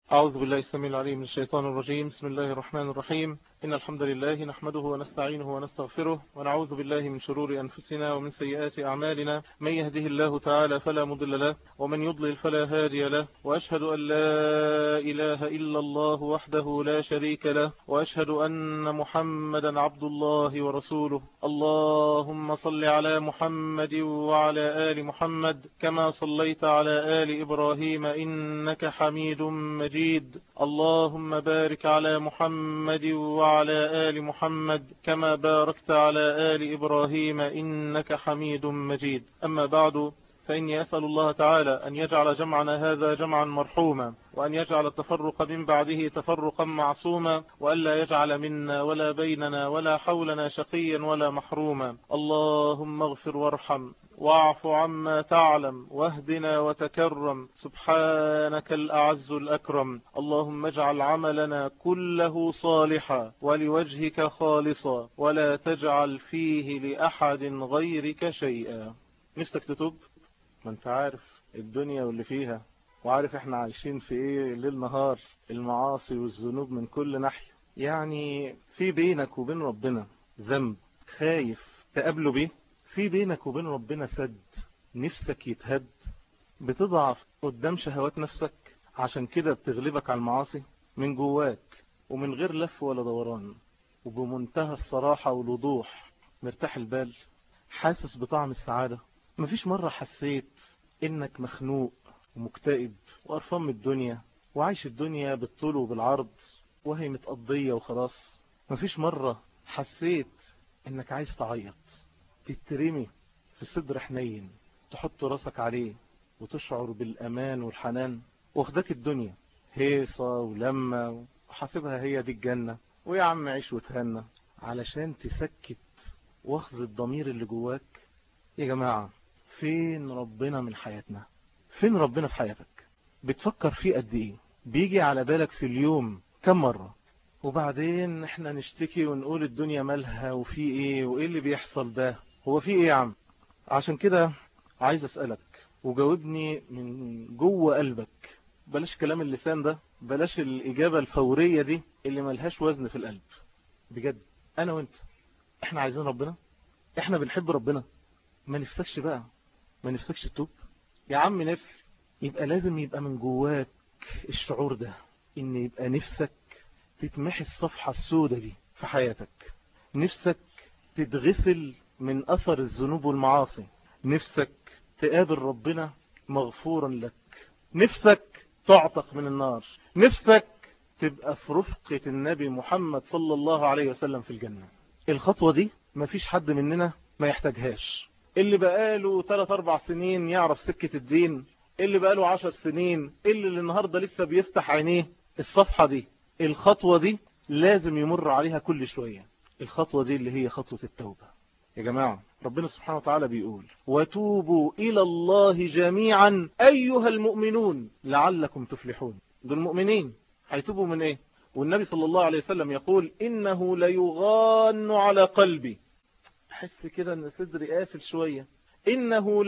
أعوذ بالله السميع العليم من الشيطان الرجيم بسم الله الرحمن الرحيم إن الحمد لله نحمده ونستعينه ونستغفره ونعوذ بالله من شرور أنفسنا ومن سيئات أعمالنا من يهده الله تعالى فلا مضل له ومن يضلل فلا هادي له وأشهد أن لا إله إلا الله وحده لا شريك له وأشهد أن محمدا عبد الله ورسوله اللهم صل على محمد وعلى آل محمد كما صليت على آل إبراهيم إنك حميد مجيد اللهم بارك على محمد وعلى آل محمد كما باركت على آل إبراهيم إنك حميد مجيد أما بعد فإني أسأل الله تعالى أن يجعل جمعنا هذا جمعا مرحوما وأن يجعل التفرق من بعده تفرقا معصوما وألا يجعل منا ولا بيننا ولا حولنا شقيا ولا محروما اللهم اغفر وارحم واعف عما تعلم واهدنا وتكرم سبحانك الأعز الأكرم اللهم اجعل عملنا كله صالحا ولوجهك خالصا ولا تجعل فيه لأحد غيرك شيئا نفسك تتوب ما انت عارف الدنيا واللي فيها وعارف احنا عايشين في ايه ليل نهار المعاصي والذنوب من كل ناحية يعني في بينك وبين ربنا ذنب خايف تقابله بيه في بينك وبين ربنا سد نفسك يتهد بتضعف قدام شهوات نفسك عشان كده بتغلبك على المعاصي من جواك ومن غير لف ولا دوران وبمنتهى الصراحة والوضوح مرتاح البال حاسس بطعم السعادة مفيش مرة حسيت انك مخنوق ومكتئب وقرفان من الدنيا وعايش الدنيا بالطول وبالعرض وهي متقضية وخلاص مفيش مرة حسيت انك عايز تعيط تترمي في صدر حنين تحط راسك عليه وتشعر بالأمان والحنان واخدك الدنيا هيصة ولمة وحاسبها هي دي الجنة ويا عم عيش وتهنى علشان تسكت واخذ الضمير اللي جواك يا جماعة فين ربنا من حياتنا فين ربنا في حياتك بتفكر فيه قد ايه بيجي على بالك في اليوم كم مرة وبعدين احنا نشتكي ونقول الدنيا مالها وفي ايه وايه اللي بيحصل ده هو في ايه يا عم عشان كده عايز اسألك وجاوبني من جوه قلبك بلاش كلام اللسان ده بلاش الإجابة الفورية دي اللي ملهاش وزن في القلب بجد أنا وانت احنا عايزين ربنا احنا بنحب ربنا ما نفسكش بقى ما نفسكش تتوب يا عم نفسي يبقى لازم يبقى من جواك الشعور ده ان يبقى نفسك تتمحي الصفحة السودة دي في حياتك نفسك تتغسل من أثر الذنوب والمعاصي نفسك تقابل ربنا مغفورا لك نفسك تعتق من النار نفسك تبقى في رفقة النبي محمد صلى الله عليه وسلم في الجنة الخطوة دي مفيش حد مننا ما يحتاجهاش اللي بقاله 3-4 سنين يعرف سكة الدين اللي بقاله 10 سنين اللي النهاردة لسه بيفتح عينيه الصفحة دي الخطوة دي لازم يمر عليها كل شوية الخطوة دي اللي هي خطوة التوبة يا جماعة ربنا سبحانه وتعالى بيقول وتوبوا إلى الله جميعا أيها المؤمنون لعلكم تفلحون دول مؤمنين هيتوبوا من ايه والنبي صلى الله عليه وسلم يقول إنه ليغان على قلبي أحس كده أن صدري قافل شوية إنه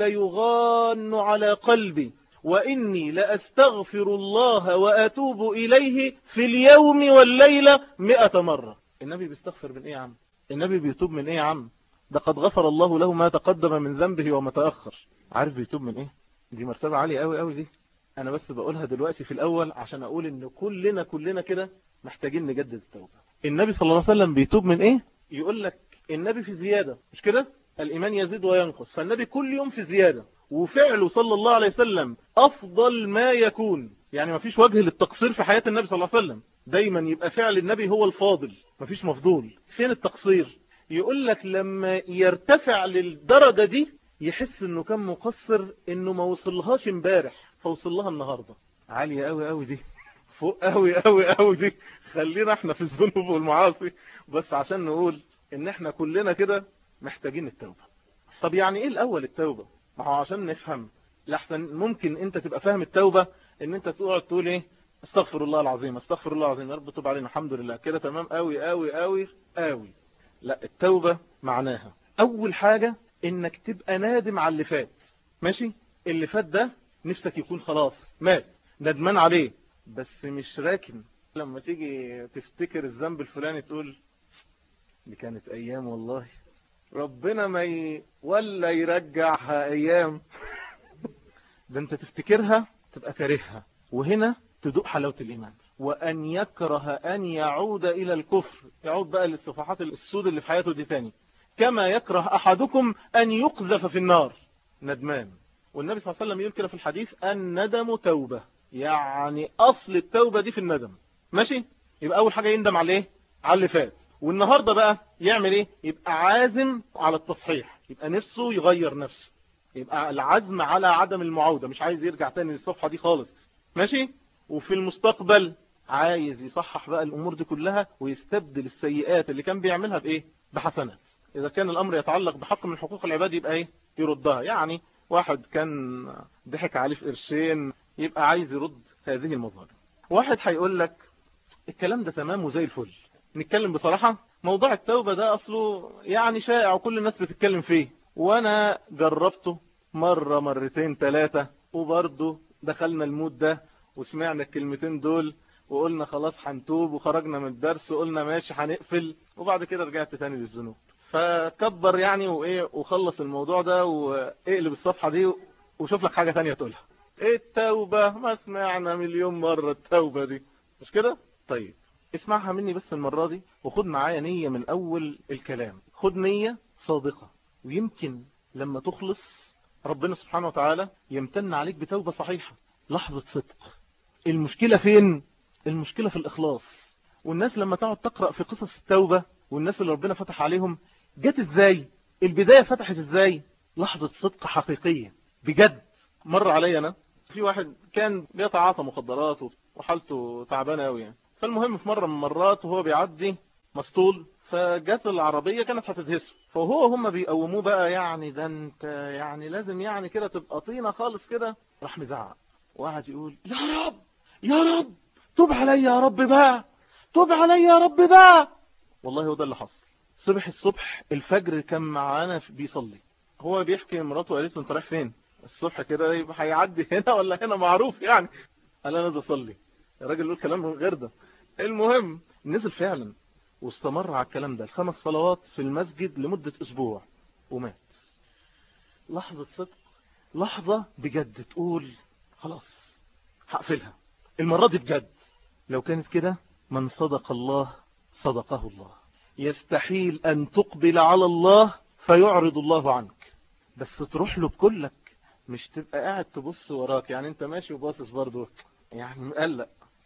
ليغان على قلبي وإني لأستغفر الله وأتوب إليه في اليوم والليلة مئة مرة النبي بيستغفر من إيه يا عم النبي بيتوب من إيه يا عم ده قد غفر الله له ما تقدم من ذنبه وما تأخر عارف بيتوب من إيه دي مرتبة عالية قوي قوي دي أنا بس بقولها دلوقتي في الأول عشان أقول إن كلنا كلنا كده محتاجين نجدد التوبة النبي صلى الله عليه وسلم بيتوب من إيه يقول لك النبي في زيادة مش كده الإيمان يزيد وينقص فالنبي كل يوم في زيادة وفعله صلى الله عليه وسلم أفضل ما يكون يعني ما فيش وجه للتقصير في حياة النبي صلى الله عليه وسلم دايما يبقى فعل النبي هو الفاضل ما فيش مفضول فين التقصير يقول لك لما يرتفع للدرجة دي يحس انه كان مقصر انه ما وصلهاش امبارح فوصل لها النهاردة عالية قوي قوي دي فوق قوي قوي قوي دي خلينا احنا في الذنوب والمعاصي بس عشان نقول ان احنا كلنا كده محتاجين التوبة طب يعني ايه الاول التوبة ما هو عشان نفهم لحسن ممكن انت تبقى فاهم التوبة ان انت تقعد تقول ايه استغفر الله العظيم استغفر الله العظيم يا رب تب علينا الحمد لله كده تمام قوي قوي قوي قوي لا التوبة معناها اول حاجة انك تبقى نادم على اللي فات ماشي اللي فات ده نفسك يكون خلاص مات ندمان عليه بس مش راكن لما تيجي تفتكر الذنب الفلاني تقول دي كانت ايام والله ربنا ما ي... ولا يرجعها ايام ده انت تفتكرها تبقى كارهها وهنا تدوق حلاوة الايمان وان يكره ان يعود الى الكفر يعود بقى للصفحات السود اللي في حياته دي تاني كما يكره احدكم ان يقذف في النار ندمان والنبي صلى الله عليه وسلم يقول كده في الحديث الندم توبة يعني اصل التوبة دي في الندم ماشي يبقى اول حاجة يندم على ايه على اللي فات والنهاردة بقى يعمل ايه يبقى عازم على التصحيح يبقى نفسه يغير نفسه يبقى العزم على عدم المعودة مش عايز يرجع تاني للصفحة دي خالص ماشي وفي المستقبل عايز يصحح بقى الامور دي كلها ويستبدل السيئات اللي كان بيعملها بايه بحسنات اذا كان الامر يتعلق بحق من حقوق العباد يبقى ايه يردها يعني واحد كان ضحك عليه في قرشين يبقى عايز يرد هذه المظالم واحد هيقول لك الكلام ده تمام وزي الفل نتكلم بصراحة موضوع التوبة ده أصله يعني شائع وكل الناس بتتكلم فيه وأنا جربته مرة مرتين ثلاثة وبرضه دخلنا المود ده وسمعنا الكلمتين دول وقلنا خلاص هنتوب وخرجنا من الدرس وقلنا ماشي هنقفل وبعد كده رجعت تاني للذنوب فكبر يعني وايه وخلص الموضوع ده واقلب الصفحة دي وشوف لك حاجة تانية تقولها ايه التوبة ما سمعنا مليون مرة التوبة دي مش كده طيب اسمعها مني بس المرة دي وخد معايا نية من اول الكلام خد نية صادقة ويمكن لما تخلص ربنا سبحانه وتعالى يمتن عليك بتوبة صحيحة لحظة صدق المشكلة فين المشكلة في الإخلاص والناس لما تقعد تقرأ في قصص التوبة والناس اللي ربنا فتح عليهم جت ازاي البداية فتحت ازاي لحظة صدق حقيقية بجد مر علي أنا في واحد كان بيتعاطى مخدرات وحالته تعبانة قوي يعني فالمهم في مرة من المرات وهو بيعدي مسطول فجت العربية كانت هتدهسه فهو هم بيقوموه بقى يعني ده انت يعني لازم يعني كده تبقى طينة خالص كده راح مزعق وقعد يقول يا رب يا رب توب علي يا رب بقى توب علي يا رب بقى والله هو ده اللي حصل صبح الصبح الفجر كان معانا بيصلي هو بيحكي لمراته قالت له انت رايح فين الصبح كده يبقى هيعدي هنا ولا هنا معروف يعني قال انا نازل اصلي الراجل له كلام غير ده المهم نزل فعلا واستمر على الكلام ده الخمس صلوات في المسجد لمدة اسبوع ومات لحظة صدق لحظة بجد تقول خلاص هقفلها المرة دي بجد لو كانت كده من صدق الله صدقه الله يستحيل أن تقبل على الله فيعرض الله عنك بس تروح له بكلك مش تبقى قاعد تبص وراك يعني انت ماشي وباصص برضه يعني مقلق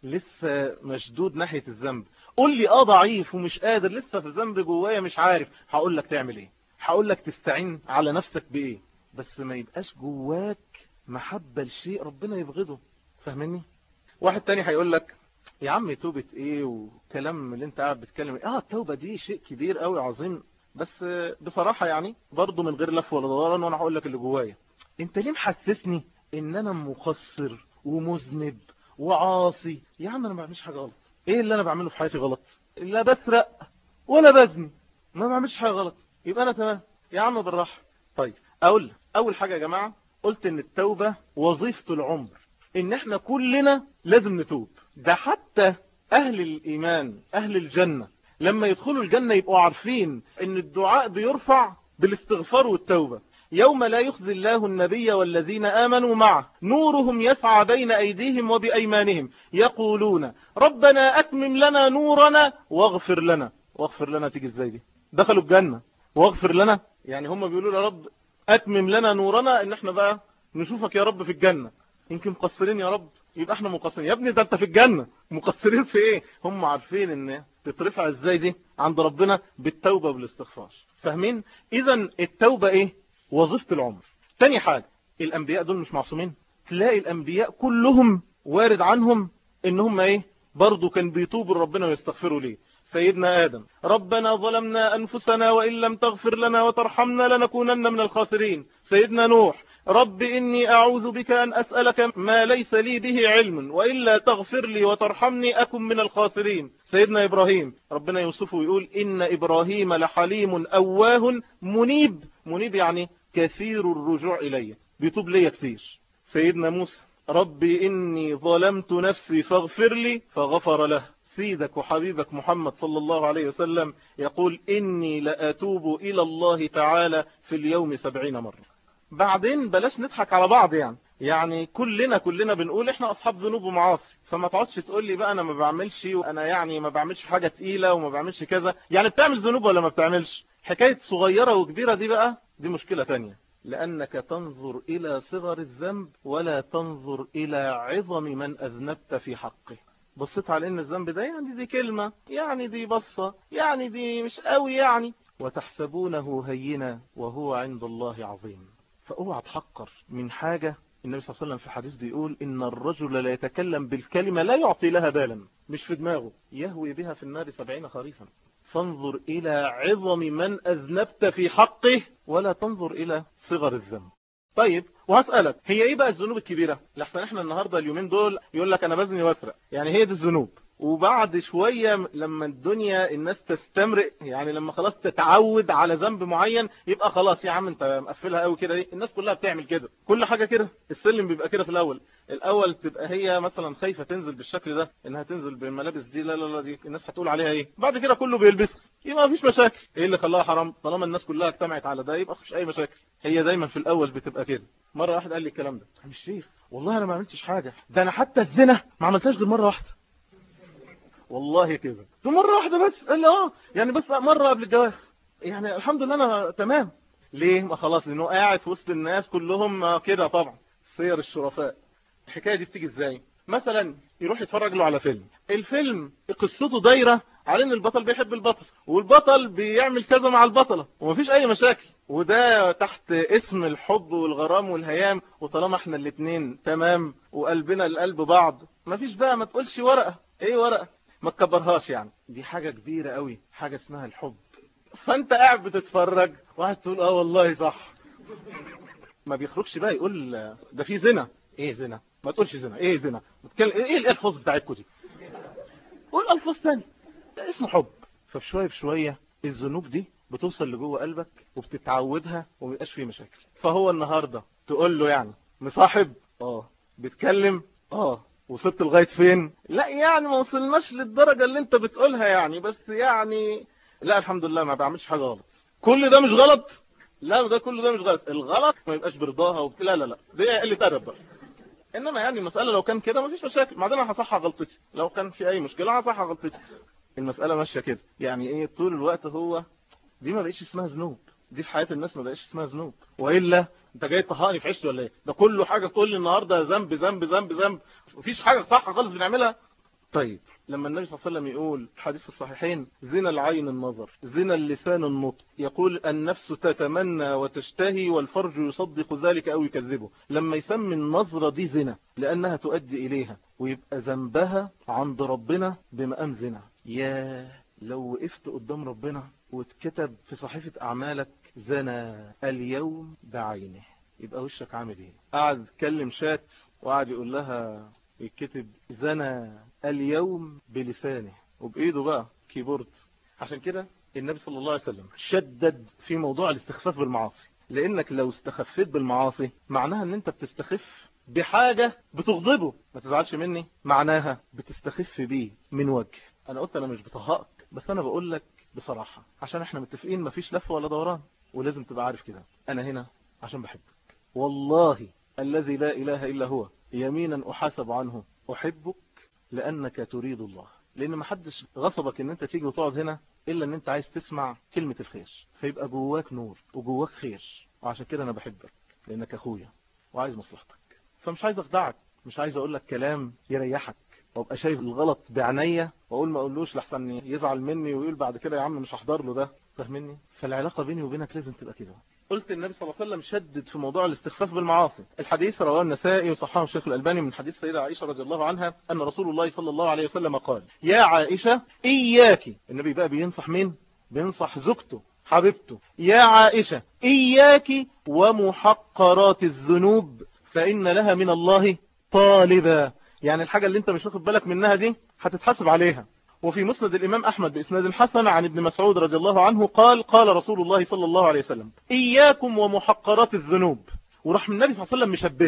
لسه مشدود ناحية الذنب قول لي اه ضعيف ومش قادر لسه في ذنب جوايا مش عارف هقول لك تعمل ايه هقول لك تستعين على نفسك بايه بس ما يبقاش جواك محبة لشيء ربنا يبغضه فاهمني واحد تاني هيقول لك يا عم توبة ايه وكلام اللي انت قاعد بتكلم اه التوبة دي شيء كبير قوي عظيم بس بصراحة يعني برضه من غير لف ولا دوران وانا هقول لك اللي جوايا انت ليه محسسني ان انا مقصر ومذنب وعاصي يا عم انا ما بعملش حاجة غلط ايه اللي انا بعمله في حياتي غلط لا بسرق ولا بزني ما بعملش حاجة غلط يبقى انا تمام يا عم بالراحة طيب اقول اول حاجة يا جماعة قلت ان التوبة وظيفة العمر ان احنا كلنا لازم نتوب ده حتى اهل الايمان اهل الجنة لما يدخلوا الجنة يبقوا عارفين ان الدعاء بيرفع بالاستغفار والتوبة يوم لا يخزي الله النبي والذين آمنوا معه نورهم يسعى بين أيديهم وبأيمانهم يقولون ربنا أتمم لنا نورنا واغفر لنا واغفر لنا تيجي ازاي دي دخلوا الجنة واغفر لنا يعني هم بيقولوا يا رب أتمم لنا نورنا ان احنا بقى نشوفك يا رب في الجنة يمكن مقصرين يا رب يبقى احنا مقصرين يا ابني ده انت في الجنة مقصرين في ايه هم عارفين ان تترفع ازاي دي عند ربنا بالتوبة والاستغفار فاهمين اذا التوبة ايه وظيفة العمر تاني حاجة الانبياء دول مش معصومين تلاقي الانبياء كلهم وارد عنهم ان هم ايه برضو كان بيتوبوا لربنا ويستغفروا ليه سيدنا آدم ربنا ظلمنا أنفسنا وإن لم تغفر لنا وترحمنا لنكونن من الخاسرين سيدنا نوح رب إني أعوذ بك أن أسألك ما ليس لي به علم وإلا تغفر لي وترحمني أكن من الخاسرين سيدنا إبراهيم ربنا يوصفه ويقول إن إبراهيم لحليم أواه منيب منيب يعني كثير الرجوع إلي بيتوب لي كثير سيدنا موسى ربي إني ظلمت نفسي فاغفر لي فغفر له سيدك وحبيبك محمد صلى الله عليه وسلم يقول إني لأتوب إلى الله تعالى في اليوم سبعين مرة بعدين بلاش نضحك على بعض يعني يعني كلنا كلنا بنقول احنا اصحاب ذنوب ومعاصي فما تقعدش تقول لي بقى انا ما بعملش وانا يعني ما بعملش حاجه تقيله وما بعملش كذا يعني بتعمل ذنوب ولا ما بتعملش حكايه صغيره وكبيره دي بقى دي مشكله تانية لانك تنظر الى صغر الذنب ولا تنظر الى عظم من اذنبت في حقه بصيت على ان الذنب ده يعني دي كلمه يعني دي بصه يعني دي مش قوي يعني وتحسبونه هينا وهو عند الله عظيم فاوعى تحقر من حاجه النبي صلى الله عليه وسلم في الحديث بيقول إن الرجل لا يتكلم بالكلمة لا يعطي لها بالا مش في دماغه يهوي بها في النار سبعين خريفا فانظر إلى عظم من أذنبت في حقه ولا تنظر إلى صغر الذنب طيب وهسألك هي ايه بقى الذنوب الكبيرة لحسن احنا النهاردة اليومين دول يقول لك انا بزني واسرق يعني هي دي الذنوب وبعد شوية لما الدنيا الناس تستمرئ يعني لما خلاص تتعود على ذنب معين يبقى خلاص يا عم انت مقفلها قوي كده دي الناس كلها بتعمل كده كل حاجة كده السلم بيبقى كده في الاول الاول تبقى هي مثلا خايفة تنزل بالشكل ده انها تنزل بالملابس دي لا لا لا دي الناس هتقول عليها ايه بعد كده كله بيلبس يبقى مفيش مشاكل ايه اللي خلاها حرام طالما الناس كلها اجتمعت على ده يبقى مفيش اي مشاكل هي دايما في الاول بتبقى كده مرة واحد قال لي الكلام ده مش شيخ والله انا ما عملتش حاجة ده انا حتى الزنا ما عملتهاش غير مرة واحدة والله كده ده مرة واحدة بس قال لي اه يعني بس مرة قبل الجواز يعني الحمد لله انا تمام ليه ما خلاص لانه قاعد في وسط الناس كلهم كده طبعا سير الشرفاء الحكاية دي بتيجي ازاي مثلا يروح يتفرج له على فيلم الفيلم قصته دايرة على ان البطل بيحب البطل والبطل بيعمل كذا مع البطلة ومفيش اي مشاكل وده تحت اسم الحب والغرام والهيام وطالما احنا الاتنين تمام وقلبنا لقلب بعض مفيش بقى ما تقولش ورقة ايه ورقة ما تكبرهاش يعني دي حاجة كبيرة قوي حاجة اسمها الحب فانت قاعد بتتفرج وقاعد تقول اه والله صح ما بيخرجش بقى يقول ده في زنا ايه زنا ما تقولش زنا ايه زنا بتكلم ايه الالفاظ بتاعتكم دي قول الفاظ تاني ده اسمه حب فبشويه بشويه الذنوب دي بتوصل لجوه قلبك وبتتعودها ومبيبقاش فيه مشاكل فهو النهارده تقول له يعني مصاحب اه بيتكلم اه وصلت لغايه فين لا يعني ما وصلناش للدرجه اللي انت بتقولها يعني بس يعني لا الحمد لله ما بعملش حاجه غلط كل ده مش غلط لا ده كله ده مش غلط الغلط ما يبقاش برضاها وبت... لا لا لا دي قله ادب بقى انما يعني المساله لو كان كده مفيش مشاكل بعدين انا هصحح غلطتي لو كان في اي مشكله هصحح غلطتي المساله ماشيه كده يعني ايه طول الوقت هو دي ما بقتش اسمها ذنوب دي في حياه الناس ما بقتش اسمها ذنوب والا انت جاي تطهقني في عيشتي ولا ايه ده كله حاجه تقول لي النهارده ذنب ذنب ذنب ذنب مفيش حاجه صح خالص بنعملها طيب لما النبي صلى الله عليه وسلم يقول حديث في الصحيحين زنا العين النظر زنا اللسان النطق يقول النفس تتمنى وتشتهي والفرج يصدق ذلك أو يكذبه لما يسمي النظرة دي زنا لأنها تؤدي إليها ويبقى ذنبها عند ربنا بمقام زنا يا لو وقفت قدام ربنا واتكتب في صحيفة أعمالك زنا اليوم بعينه يبقى وشك عامل ايه قاعد تكلم شات وقاعد يقول لها يكتب زنا اليوم بلسانه وبإيده بقى كيبورد عشان كده النبي صلى الله عليه وسلم شدد في موضوع الاستخفاف بالمعاصي لانك لو استخفيت بالمعاصي معناها ان انت بتستخف بحاجة بتغضبه ما تزعلش مني معناها بتستخف بيه من وجه انا قلت انا مش بطهقك بس انا بقول لك بصراحة عشان احنا متفقين مفيش لف ولا دوران ولازم تبقى عارف كده انا هنا عشان بحبك والله الذي لا اله الا هو يمينا احاسب عنه احبك لانك تريد الله لان ما حدش غصبك ان انت تيجي وتقعد هنا الا ان انت عايز تسمع كلمة الخير فيبقى جواك نور وجواك خير وعشان كده انا بحبك لانك اخويا وعايز مصلحتك فمش عايز اخدعك مش عايز اقول لك كلام يريحك وابقى شايف الغلط بعينيا واقول ما اقولوش لحسن يزعل مني ويقول بعد كده يا عم مش هحضر له ده فاهمني فالعلاقه بيني وبينك لازم تبقى كده قلت النبي صلى الله عليه وسلم شدد في موضوع الاستخفاف بالمعاصي الحديث رواه النسائي وصححه الشيخ الألباني من حديث سيدة عائشة رضي الله عنها أن رسول الله صلى الله عليه وسلم قال يا عائشة إياك النبي بقى بينصح مين بينصح زوجته حبيبته يا عائشة إياك ومحقرات الذنوب فإن لها من الله طالبا يعني الحاجة اللي انت مش واخد بالك منها دي هتتحاسب عليها وفي مسند الإمام أحمد بإسناد حسن عن ابن مسعود رضي الله عنه قال قال رسول الله صلى الله عليه وسلم إياكم ومحقرات الذنوب وراح من النبي صلى الله عليه وسلم مشبهها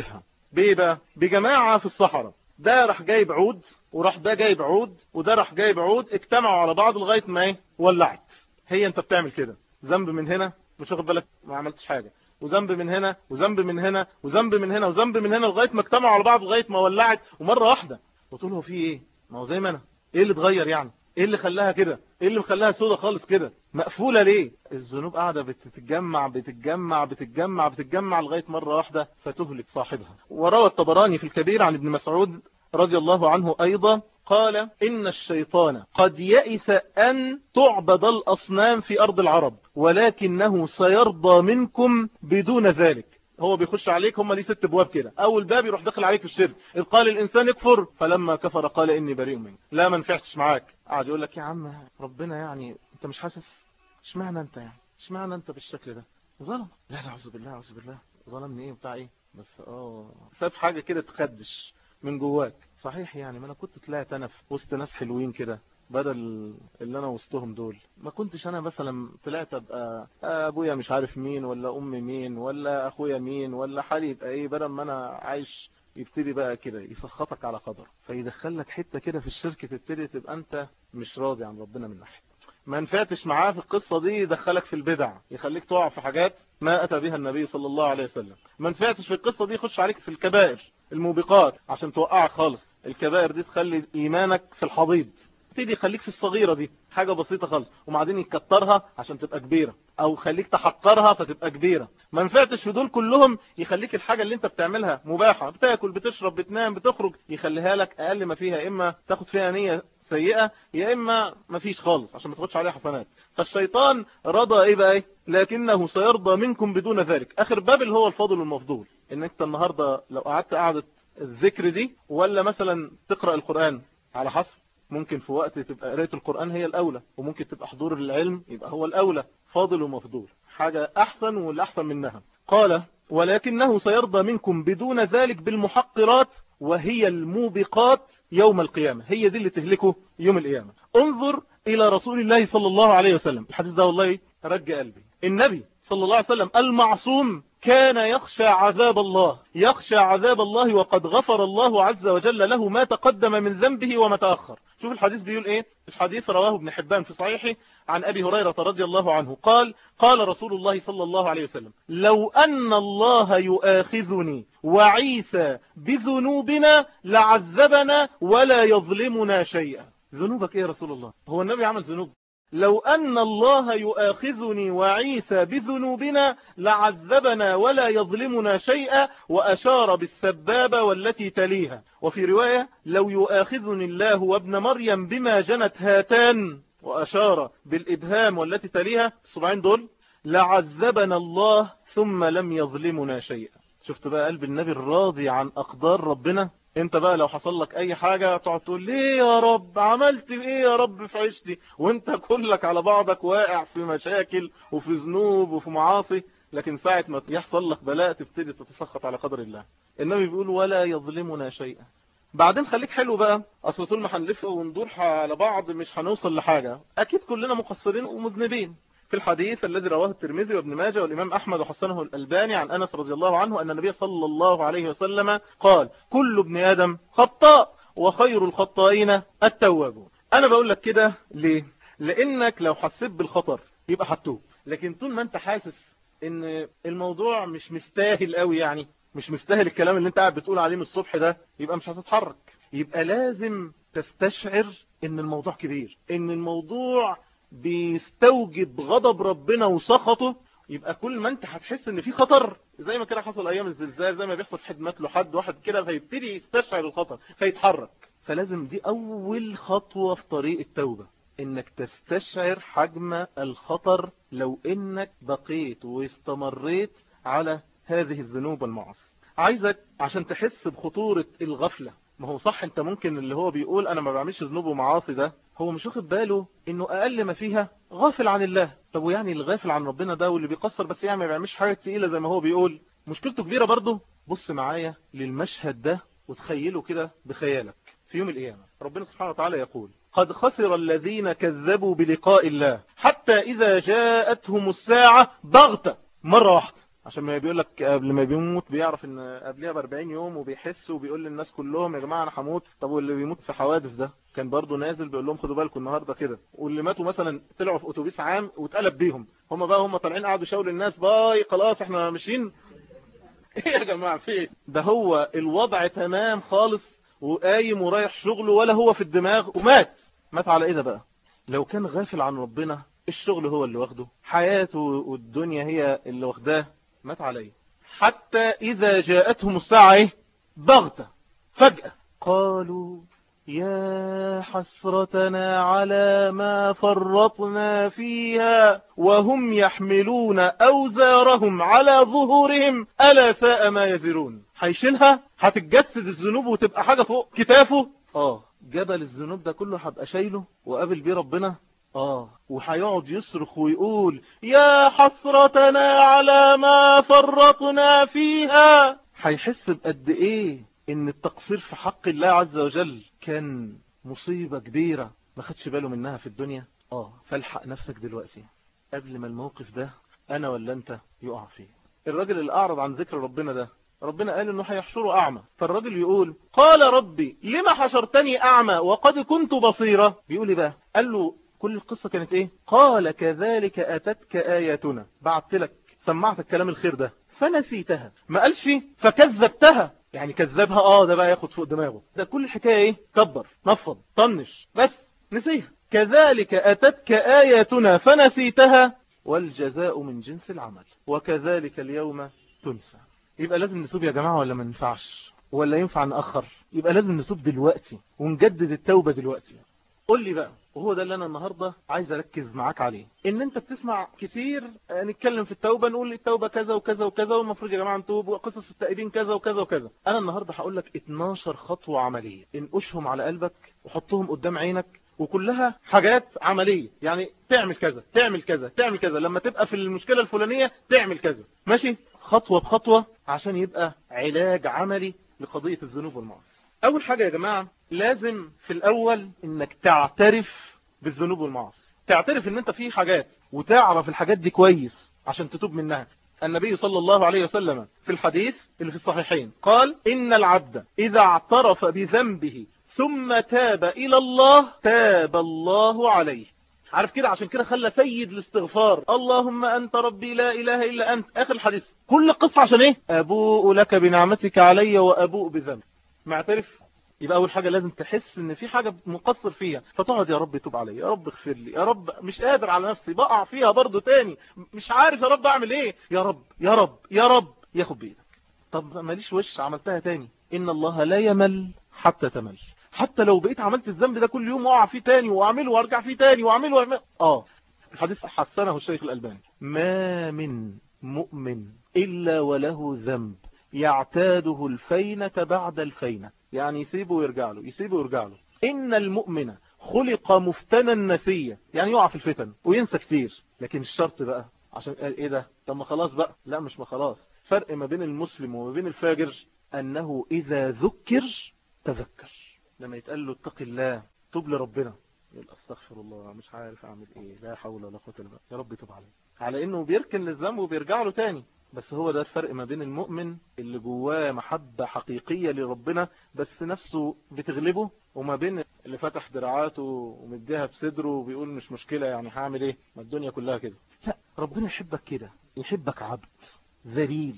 بايه بقى بجماعة في الصحراء ده راح جايب عود وراح ده جايب عود وده راح جايب عود اجتمعوا على بعض لغاية ما ايه ولعت هي انت بتعمل كده ذنب من هنا مش واخد بالك ما عملتش حاجة وذنب من هنا وذنب من هنا وذنب من هنا وذنب من هنا لغايه ما اجتمعوا على بعض لغايه ما ولعت ومره واحده قلت له في ايه ما هو زي ما انا ايه اللي اتغير يعني ايه اللي خلاها كده ايه اللي مخلاها سودة خالص كده مقفولة ليه الذنوب قاعدة بتتجمع بتتجمع بتتجمع بتتجمع لغاية مرة واحدة فتهلك صاحبها وروى الطبراني في الكبير عن ابن مسعود رضي الله عنه أيضا قال إن الشيطان قد يئس أن تعبد الأصنام في أرض العرب ولكنه سيرضى منكم بدون ذلك هو بيخش عليك هم ليه ست ابواب كده اول باب يروح داخل عليك في الشرك اذ قال الانسان يكفر فلما كفر قال اني بريء منك لا ما نفعتش معاك قاعد يقول لك يا عم ربنا يعني انت مش حاسس اشمعنى انت يعني اشمعنى انت بالشكل ده ظلم لا اعوذ بالله اعوذ بالله ظلمني ايه بتاع ايه بس اه ساب حاجه كده تخدش من جواك صحيح يعني ما انا كنت طلعت انا في وسط ناس حلوين كده بدل اللي انا وسطهم دول ما كنتش انا مثلا طلعت ابقى ابويا مش عارف مين ولا امي مين ولا اخويا مين ولا حالي يبقى ايه بدل ما انا عايش يبتدي بقى كده يسخطك على قدر فيدخل لك حته كده في الشرك تبتدي تبقى انت مش راضي عن ربنا من ناحيه ما نفعتش معاه في القصة دي يدخلك في البدع يخليك تقع في حاجات ما أتى بها النبي صلى الله عليه وسلم ما نفعتش في القصة دي يخش عليك في الكبائر الموبقات عشان توقعك خالص الكبائر دي تخلي إيمانك في الحضيض تبتدي يخليك في الصغيرة دي حاجة بسيطة خالص وبعدين يكترها عشان تبقى كبيرة او خليك تحقرها فتبقى كبيرة ما نفعتش في دول كلهم يخليك الحاجة اللي انت بتعملها مباحة بتاكل بتشرب بتنام بتخرج يخليها لك اقل ما فيها اما تاخد فيها نية سيئة يا اما ما فيش خالص عشان ما تاخدش عليها حسنات فالشيطان رضى ايه بقى ايه لكنه سيرضى منكم بدون ذلك اخر باب اللي هو الفاضل والمفضول ان انت النهاردة لو قعدت قعدة الذكر دي ولا مثلا تقرأ القرآن على حسب ممكن في وقت تبقى قرايه القرآن هي الأولى وممكن تبقى حضور العلم يبقى هو الأولى فاضل ومفضول حاجة أحسن والأحسن منها قال ولكنه سيرضى منكم بدون ذلك بالمحقرات وهي الموبقات يوم القيامة هي دي اللي تهلكه يوم القيامة انظر إلى رسول الله صلى الله عليه وسلم الحديث ده والله رجع قلبي النبي صلى الله عليه وسلم المعصوم كان يخشى عذاب الله يخشى عذاب الله وقد غفر الله عز وجل له ما تقدم من ذنبه وما تأخر شوف الحديث بيقول ايه الحديث رواه ابن حبان في صحيحه عن أبي هريرة رضي الله عنه قال قال رسول الله صلى الله عليه وسلم لو أن الله يؤاخذني وعيسى بذنوبنا لعذبنا ولا يظلمنا شيئا ذنوبك ايه يا رسول الله هو النبي عمل ذنوب لو أن الله يؤاخذني وعيسى بذنوبنا لعذبنا ولا يظلمنا شيئا وأشار بالسبابة والتي تليها وفي رواية لو يؤاخذني الله وابن مريم بما جنت هاتان وأشار بالإبهام والتي تليها الصبعين دول لعذبنا الله ثم لم يظلمنا شيئا شفت بقى قلب النبي الراضي عن أقدار ربنا انت بقى لو حصل لك اي حاجة تقعد تقول ليه يا رب عملت ايه يا رب في عيشتي وانت كلك على بعضك واقع في مشاكل وفي ذنوب وفي معاصي لكن ساعة ما يحصل لك بلاء تبتدي تتسخط على قدر الله النبي بيقول ولا يظلمنا شيئا بعدين خليك حلو بقى اصل طول ما هنلف وندور على بعض مش هنوصل لحاجة اكيد كلنا مقصرين ومذنبين في الحديث الذي رواه الترمذي وابن ماجه والإمام أحمد وحسنه الألباني عن أنس رضي الله عنه أن النبي صلى الله عليه وسلم قال كل ابن آدم خطاء وخير الخطائين التوابون أنا بقول لك كده ليه لأنك لو حسيت بالخطر يبقى هتوب لكن طول ما أنت حاسس ان الموضوع مش مستاهل قوي يعني مش مستاهل الكلام اللي انت قاعد بتقول عليه من الصبح ده يبقى مش هتتحرك يبقى لازم تستشعر ان الموضوع كبير ان الموضوع بيستوجب غضب ربنا وسخطه يبقى كل ما انت هتحس ان في خطر زي ما كده حصل ايام الزلزال زي ما بيحصل في حد مات له حد واحد كده فيبتدي يستشعر الخطر فيتحرك فلازم دي اول خطوة في طريق التوبة انك تستشعر حجم الخطر لو انك بقيت واستمريت على هذه الذنوب والمعاصي عايزك عشان تحس بخطورة الغفلة ما هو صح انت ممكن اللي هو بيقول انا ما بعملش ذنوب ومعاصي ده هو مش واخد باله انه اقل ما فيها غافل عن الله طب ويعني الغافل عن ربنا ده واللي بيقصر بس يعني ما بيعملش حاجة تقيلة زي ما هو بيقول مشكلته كبيرة برضه بص معايا للمشهد ده وتخيله كده بخيالك في يوم القيامة ربنا سبحانه وتعالى يقول قد خسر الذين كذبوا بلقاء الله حتى إذا جاءتهم الساعة بغتة مرة واحدة عشان ما بيقول لك قبل ما بيموت بيعرف ان قبلها ب 40 يوم وبيحس وبيقول للناس كلهم يا جماعه انا هموت طب واللي بيموت في حوادث ده كان برضه نازل بيقول لهم خدوا بالكم النهارده كده واللي ماتوا مثلا طلعوا في اتوبيس عام واتقلب بيهم هم بقى هم طالعين قعدوا يشاوروا للناس باي خلاص احنا ماشيين ايه يا جماعه في إيه؟ ده هو الوضع تمام خالص وقايم ورايح شغله ولا هو في الدماغ ومات مات على ايه ده بقى لو كان غافل عن ربنا الشغل هو اللي واخده حياته والدنيا هي اللي واخداه مات عليه حتى إذا جاءتهم الساعة ضغطة فجأة قالوا يا حسرتنا على ما فرطنا فيها وهم يحملون أوزارهم على ظهورهم ألا ساء ما يزرون هيشيلها هتتجسد الذنوب وتبقى حاجة فوق كتافه اه جبل الذنوب ده كله هبقى شايله وقابل بيه ربنا اه وهيقعد يصرخ ويقول يا حسرتنا على ما فرطنا فيها هيحس بقد ايه ان التقصير في حق الله عز وجل كان مصيبة كبيرة ما خدش باله منها في الدنيا اه فالحق نفسك دلوقتي قبل ما الموقف ده انا ولا انت يقع فيه الراجل اللي اعرض عن ذكر ربنا ده ربنا قال انه هيحشره اعمى فالراجل يقول قال ربي لما حشرتني اعمى وقد كنت بصيرة بيقول بقى قال له كل القصة كانت ايه قال كذلك اتتك اياتنا بعت لك سمعت الكلام الخير ده فنسيتها ما قالش فكذبتها يعني كذبها اه ده بقى ياخد فوق دماغه ده كل الحكاية ايه كبر نفض طنش بس نسيها كذلك اتتك اياتنا فنسيتها والجزاء من جنس العمل وكذلك اليوم تنسى يبقى لازم نتوب يا جماعة ولا ما ينفعش ولا ينفع نأخر يبقى لازم نتوب دلوقتي ونجدد التوبة دلوقتي قول لي بقى وهو ده اللي انا النهاردة عايز اركز معاك عليه ان انت بتسمع كتير نتكلم في التوبة نقول التوبة كذا وكذا وكذا والمفروض يا جماعة نتوب وقصص التائبين كذا وكذا وكذا انا النهاردة هقول لك 12 خطوة عملية انقشهم على قلبك وحطهم قدام عينك وكلها حاجات عملية يعني تعمل كذا تعمل كذا تعمل كذا لما تبقى في المشكلة الفلانية تعمل كذا ماشي خطوة بخطوة عشان يبقى علاج عملي لقضية الذنوب والمعاصي اول حاجة يا جماعة لازم في الاول انك تعترف بالذنوب والمعاصي تعترف ان انت في حاجات وتعرف الحاجات دي كويس عشان تتوب منها النبي صلى الله عليه وسلم في الحديث اللي في الصحيحين قال إن العبد إذا اعترف بذنبه ثم تاب إلى الله تاب الله عليه عارف كده عشان كده خلى سيد الاستغفار اللهم أنت ربي لا إله إلا أنت آخر الحديث كل قصة عشان إيه أبوء لك بنعمتك علي وأبوء بذنب معترف يبقى أول حاجة لازم تحس إن في حاجة مقصر فيها فتقعد يا رب توب علي يا رب اغفر لي يا رب مش قادر على نفسي بقع فيها برضو تاني مش عارف يا رب أعمل إيه يا رب يا رب يا رب ياخد بإيدك طب ماليش وش عملتها تاني إن الله لا يمل حتى تمل حتى لو بقيت عملت الذنب ده كل يوم واقع فيه تاني واعمله وارجع فيه تاني واعمله واعمله اه الحديث حسنه الشيخ الألباني ما من مؤمن إلا وله ذنب يعتاده الفينة بعد الفينة يعني يسيبه ويرجع له يسيبه ويرجع له إن المؤمن خلق مفتنا نسيا يعني يقع في الفتن وينسى كتير لكن الشرط بقى عشان قال ايه ده طب ما خلاص بقى لا مش ما خلاص فرق ما بين المسلم وما بين الفاجر أنه إذا ذكر تذكر لما يتقال له اتق الله توب لربنا يقول استغفر الله مش عارف اعمل ايه لا حول ولا قوه الا بالله يا رب توب علي على انه بيركن للذنب وبيرجع له تاني بس هو ده الفرق ما بين المؤمن اللي جواه محبة حقيقية لربنا بس نفسه بتغلبه وما بين اللي فتح دراعاته ومديها بصدره وبيقول مش مشكلة يعني هعمل ايه ما الدنيا كلها كده لا ربنا يحبك كده يحبك عبد ذليل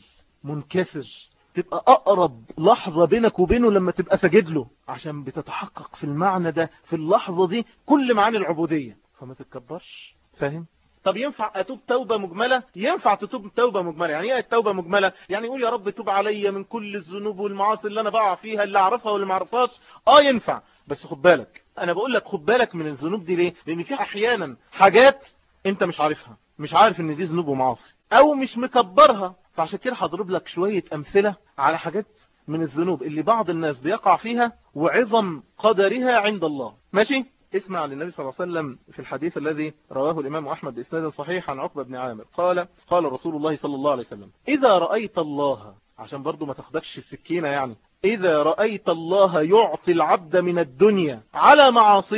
منكسر تبقى أقرب لحظة بينك وبينه لما تبقى سجد له عشان بتتحقق في المعنى ده في اللحظة دي كل معاني العبودية فما تتكبرش فاهم طب ينفع أتوب توبة مجملة ينفع تتوب توبة مجملة يعني ايه التوبة مجملة يعني يقول يا رب توب عليا من كل الذنوب والمعاصي اللي انا بقع فيها اللي اعرفها واللي ما اعرفهاش اه ينفع بس خد بالك انا بقول لك خد بالك من الذنوب دي ليه لان في احيانا حاجات انت مش عارفها مش عارف ان دي ذنوب ومعاصي او مش مكبرها فعشان كده هضرب لك شوية امثلة على حاجات من الذنوب اللي بعض الناس بيقع فيها وعظم قدرها عند الله ماشي اسمع للنبي صلى الله عليه وسلم في الحديث الذي رواه الإمام أحمد بإسناد صحيح عن عقبة بن عامر قال قال رسول الله صلى الله عليه وسلم إذا رأيت الله عشان برضو ما تاخدكش السكينة يعني إذا رأيت الله يعطي العبد من الدنيا على معاصيه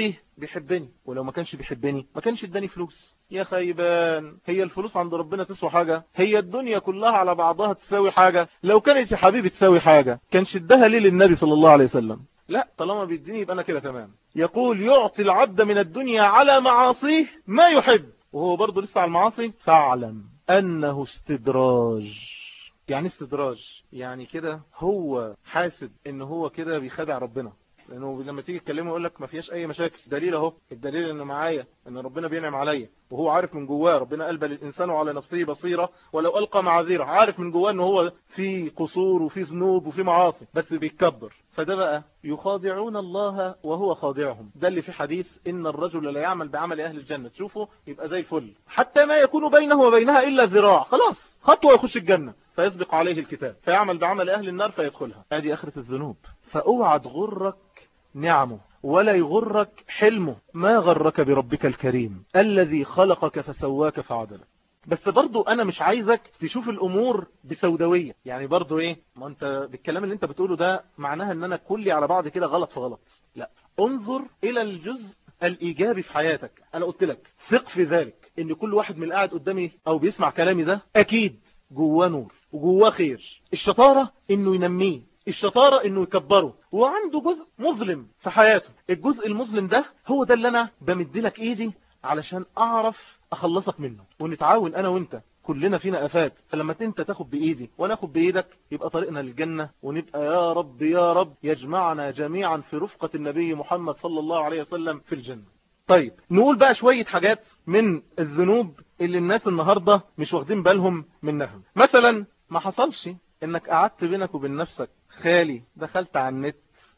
بيحبني ولو ما كانش بيحبني ما كانش اداني فلوس يا خيبان هي الفلوس عند ربنا تسوى حاجة هي الدنيا كلها على بعضها تساوي حاجة لو كانت يا حبيبي تساوي حاجة كان شدها ليه للنبي صلى الله عليه وسلم لا طالما بيديني يبقى انا كده تمام يقول يعطي العبد من الدنيا على معاصيه ما يحب وهو برضه لسه على المعاصي فاعلم انه استدراج يعني استدراج يعني كده هو حاسب ان هو كده بيخدع ربنا لانه لما تيجي تكلمه يقول لك ما فيهاش اي مشاكل دليل اهو الدليل انه معايا ان ربنا بينعم عليا وهو عارف من جواه ربنا قلب الانسان على نفسه بصيره ولو القى معاذيره عارف من جواه ان هو في قصور وفي ذنوب وفي معاصي بس بيتكبر فده بقى يخادعون الله وهو خادعهم ده اللي في حديث ان الرجل لا يعمل بعمل اهل الجنه تشوفه يبقى زي الفل حتى ما يكون بينه وبينها الا ذراع خلاص خطوه يخش الجنه فيسبق عليه الكتاب فيعمل بعمل اهل النار فيدخلها ادي اخره الذنوب فاوعى تغرك نعمه ولا يغرك حلمه ما غرك بربك الكريم الذي خلقك فسواك فعدلك بس برضو انا مش عايزك تشوف الامور بسوداوية يعني برضو ايه ما انت بالكلام اللي انت بتقوله ده معناها ان انا كلي على بعض كده غلط في غلط لا انظر الى الجزء الايجابي في حياتك انا قلت لك ثق في ذلك ان كل واحد من اللي قاعد قدامي او بيسمع كلامي ده اكيد جواه نور وجواه خير الشطارة انه ينميه الشطارة انه يكبره وعنده جزء مظلم في حياته الجزء المظلم ده هو ده اللي انا بمدلك ايدي علشان اعرف اخلصك منه ونتعاون انا وانت كلنا فينا افات فلما انت تاخد بايدي وانا اخد بايدك يبقى طريقنا للجنة ونبقى يا رب يا رب يجمعنا جميعا في رفقة النبي محمد صلى الله عليه وسلم في الجنة طيب نقول بقى شوية حاجات من الذنوب اللي الناس النهاردة مش واخدين بالهم منها مثلا ما حصلش انك قعدت بينك وبين نفسك خالي دخلت على النت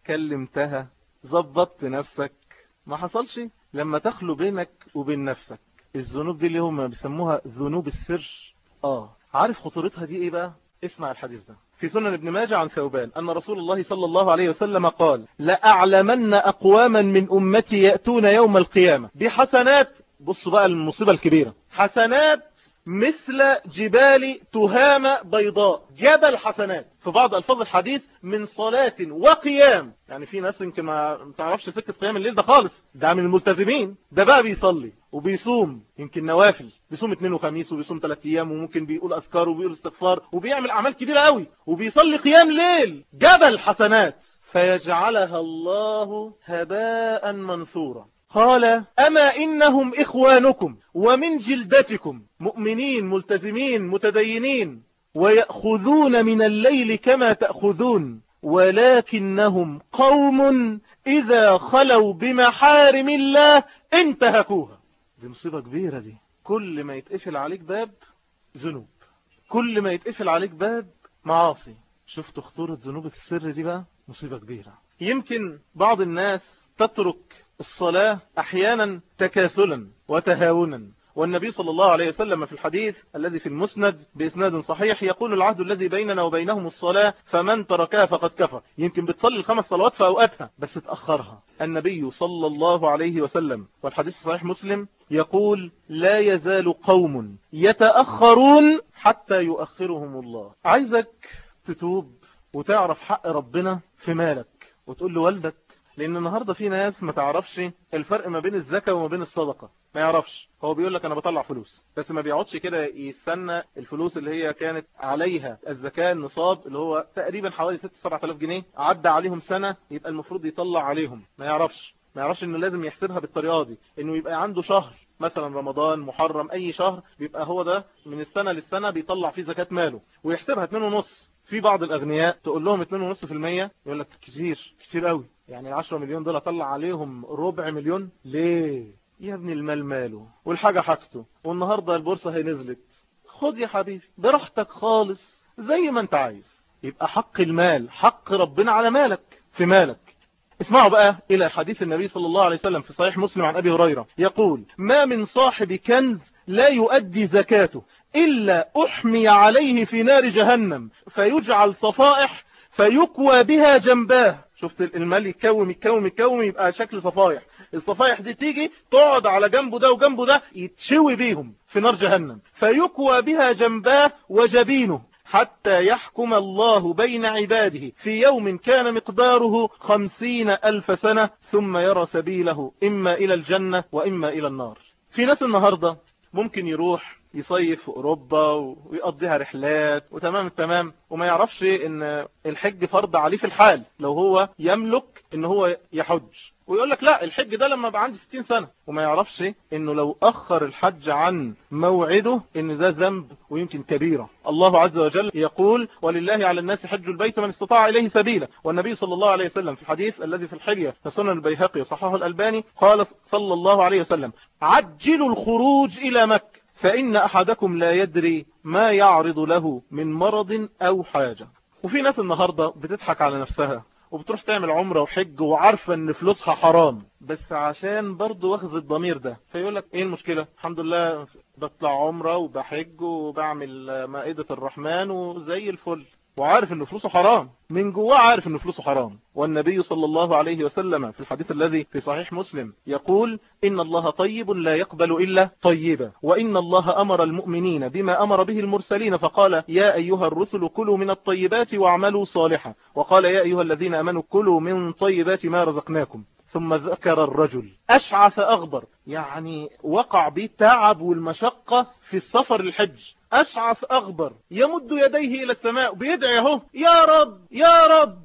كلمتها ظبطت نفسك ما حصلش لما تخلو بينك وبين نفسك الذنوب دي اللي هم بيسموها ذنوب السر اه عارف خطورتها دي ايه بقى اسمع الحديث ده في سنن ابن ماجه عن ثوبان أن رسول الله صلى الله عليه وسلم قال لأعلمن أقواما من أمتي يأتون يوم القيامة بحسنات بصوا بقى المصيبة الكبيرة حسنات مثل جبال تهامة بيضاء جبل حسنات في بعض ألفاظ الحديث من صلاة وقيام يعني في ناس يمكن ما تعرفش سكة قيام الليل ده خالص ده من الملتزمين ده بقى بيصلي وبيصوم يمكن نوافل بيصوم اثنين وخميس وبيصوم ثلاث ايام وممكن بيقول اذكار وبيقول استغفار وبيعمل اعمال كبيرة قوي وبيصلي قيام ليل جبل حسنات فيجعلها الله هباء منثورا قال أما إنهم إخوانكم ومن جلدتكم مؤمنين ملتزمين متدينين ويأخذون من الليل كما تأخذون ولكنهم قوم إذا خلوا بمحارم الله انتهكوها دي مصيبة كبيرة دي كل ما يتقفل عليك باب ذنوب كل ما يتقفل عليك باب معاصي شفتوا خطورة ذنوب السر دي بقى مصيبة كبيرة يمكن بعض الناس تترك الصلاة أحيانا تكاسلا وتهاونا والنبي صلى الله عليه وسلم في الحديث الذي في المسند بإسناد صحيح يقول العهد الذي بيننا وبينهم الصلاة فمن تركها فقد كفر يمكن بتصلي الخمس صلوات في أوقاتها بس تأخرها النبي صلى الله عليه وسلم والحديث صحيح مسلم يقول لا يزال قوم يتأخرون حتى يؤخرهم الله عايزك تتوب وتعرف حق ربنا في مالك وتقول لوالدك لان النهاردة في ناس ما تعرفش الفرق ما بين الزكاة وما بين الصدقة ما يعرفش هو بيقول لك انا بطلع فلوس بس ما بيقعدش كده يستنى الفلوس اللي هي كانت عليها الزكاة النصاب اللي هو تقريبا حوالي 6 7000 جنيه عدى عليهم سنة يبقى المفروض يطلع عليهم ما يعرفش ما يعرفش انه لازم يحسبها بالطريقة دي انه يبقى عنده شهر مثلا رمضان محرم اي شهر بيبقى هو ده من السنة للسنة بيطلع فيه زكاة ماله ويحسبها 2.5 في بعض الأغنياء تقول لهم 2.5% يقول لك كتير كتير قوي يعني 10 مليون دول اطلع عليهم ربع مليون ليه يا ابني المال ماله والحاجة حاجته والنهاردة البورصة هي نزلت خد يا حبيبي براحتك خالص زي ما انت عايز يبقى حق المال حق ربنا على مالك في مالك اسمعوا بقى إلى حديث النبي صلى الله عليه وسلم في صحيح مسلم عن أبي هريرة يقول ما من صاحب كنز لا يؤدي زكاته إلا أحمي عليه في نار جهنم فيجعل صفائح فيكوى بها جنباه شفت المال يتكوم يتكوم يتكوم يبقى شكل صفايح الصفايح دي تيجي تقعد على جنبه ده وجنبه ده يتشوي بيهم في نار جهنم فيكوى بها جنباه وجبينه حتى يحكم الله بين عباده في يوم كان مقداره خمسين ألف سنة ثم يرى سبيله إما إلى الجنة وإما إلى النار في ناس النهاردة ممكن يروح يصيف في أوروبا ويقضيها رحلات وتمام التمام وما يعرفش ان الحج فرض عليه في الحال لو هو يملك ان هو يحج ويقول لك لا الحج ده لما بقى عندي 60 سنة وما يعرفش انه لو اخر الحج عن موعده ان ده ذنب ويمكن كبيرة الله عز وجل يقول ولله على الناس حج البيت من استطاع اليه سبيلا والنبي صلى الله عليه وسلم في الحديث الذي في الحلية في سنن البيهقي صححه الالباني قال صلى الله عليه وسلم عجلوا الخروج الى مكة فإن أحدكم لا يدري ما يعرض له من مرض أو حاجة وفي ناس النهاردة بتضحك على نفسها وبتروح تعمل عمرة وحج وعارفة ان فلوسها حرام بس عشان برضو واخذ الضمير ده فيقول لك ايه المشكلة الحمد لله بطلع عمرة وبحج وبعمل مائدة الرحمن وزي الفل وعارف ان فلوسه حرام من جواه عارف ان فلوسه حرام والنبي صلى الله عليه وسلم في الحديث الذي في صحيح مسلم يقول إن الله طيب لا يقبل إلا طيبا وإن الله أمر المؤمنين بما أمر به المرسلين فقال يا أيها الرسل كلوا من الطيبات واعملوا صالحا وقال يا أيها الذين أمنوا كلوا من طيبات ما رزقناكم ثم ذكر الرجل أشعث أغبر يعني وقع به التعب والمشقة في السفر للحج أشعث أغبر يمد يديه إلى السماء بيدعي اهو يا رب يا رب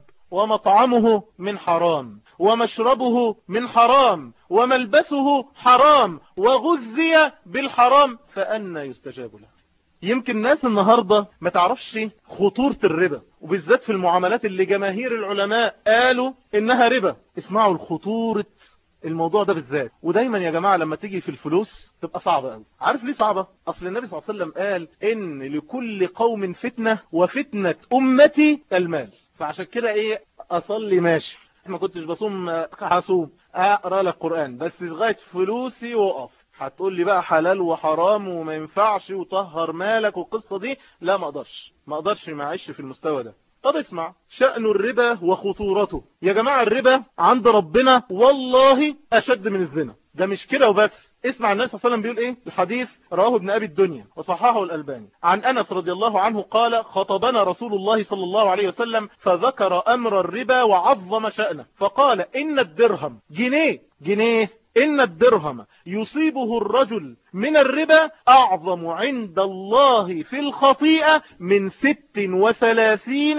ومطعمه من حرام ومشربه من حرام وملبسه حرام وغذي بالحرام فأنا يستجاب له يمكن الناس النهاردة ما تعرفش خطورة الربا وبالذات في المعاملات اللي جماهير العلماء قالوا انها ربا اسمعوا الخطورة الموضوع ده بالذات ودايما يا جماعة لما تيجي في الفلوس تبقى صعبة قوي عارف ليه صعبة اصل النبي صلى الله عليه وسلم قال ان لكل قوم فتنة وفتنة امتي المال فعشان كده ايه اصلي ماشي ما كنتش بصوم هصوم اقرا لك قران بس لغايه فلوسي وقف هتقول لي بقى حلال وحرام وما ينفعش وطهر مالك والقصه دي لا ما اقدرش ما اقدرش ما اعيش في المستوى ده طب اسمع شأن الربا وخطورته يا جماعة الربا عند ربنا والله أشد من الزنا ده مش كده وبس اسمع النبي صلى الله عليه وسلم بيقول ايه الحديث رواه ابن ابي الدنيا وصححه الالباني عن انس رضي الله عنه قال خطبنا رسول الله صلى الله عليه وسلم فذكر امر الربا وعظم شأنه فقال ان الدرهم جنيه جنيه إن الدرهم يصيبه الرجل من الربا أعظم عند الله في الخطيئة من ست وثلاثين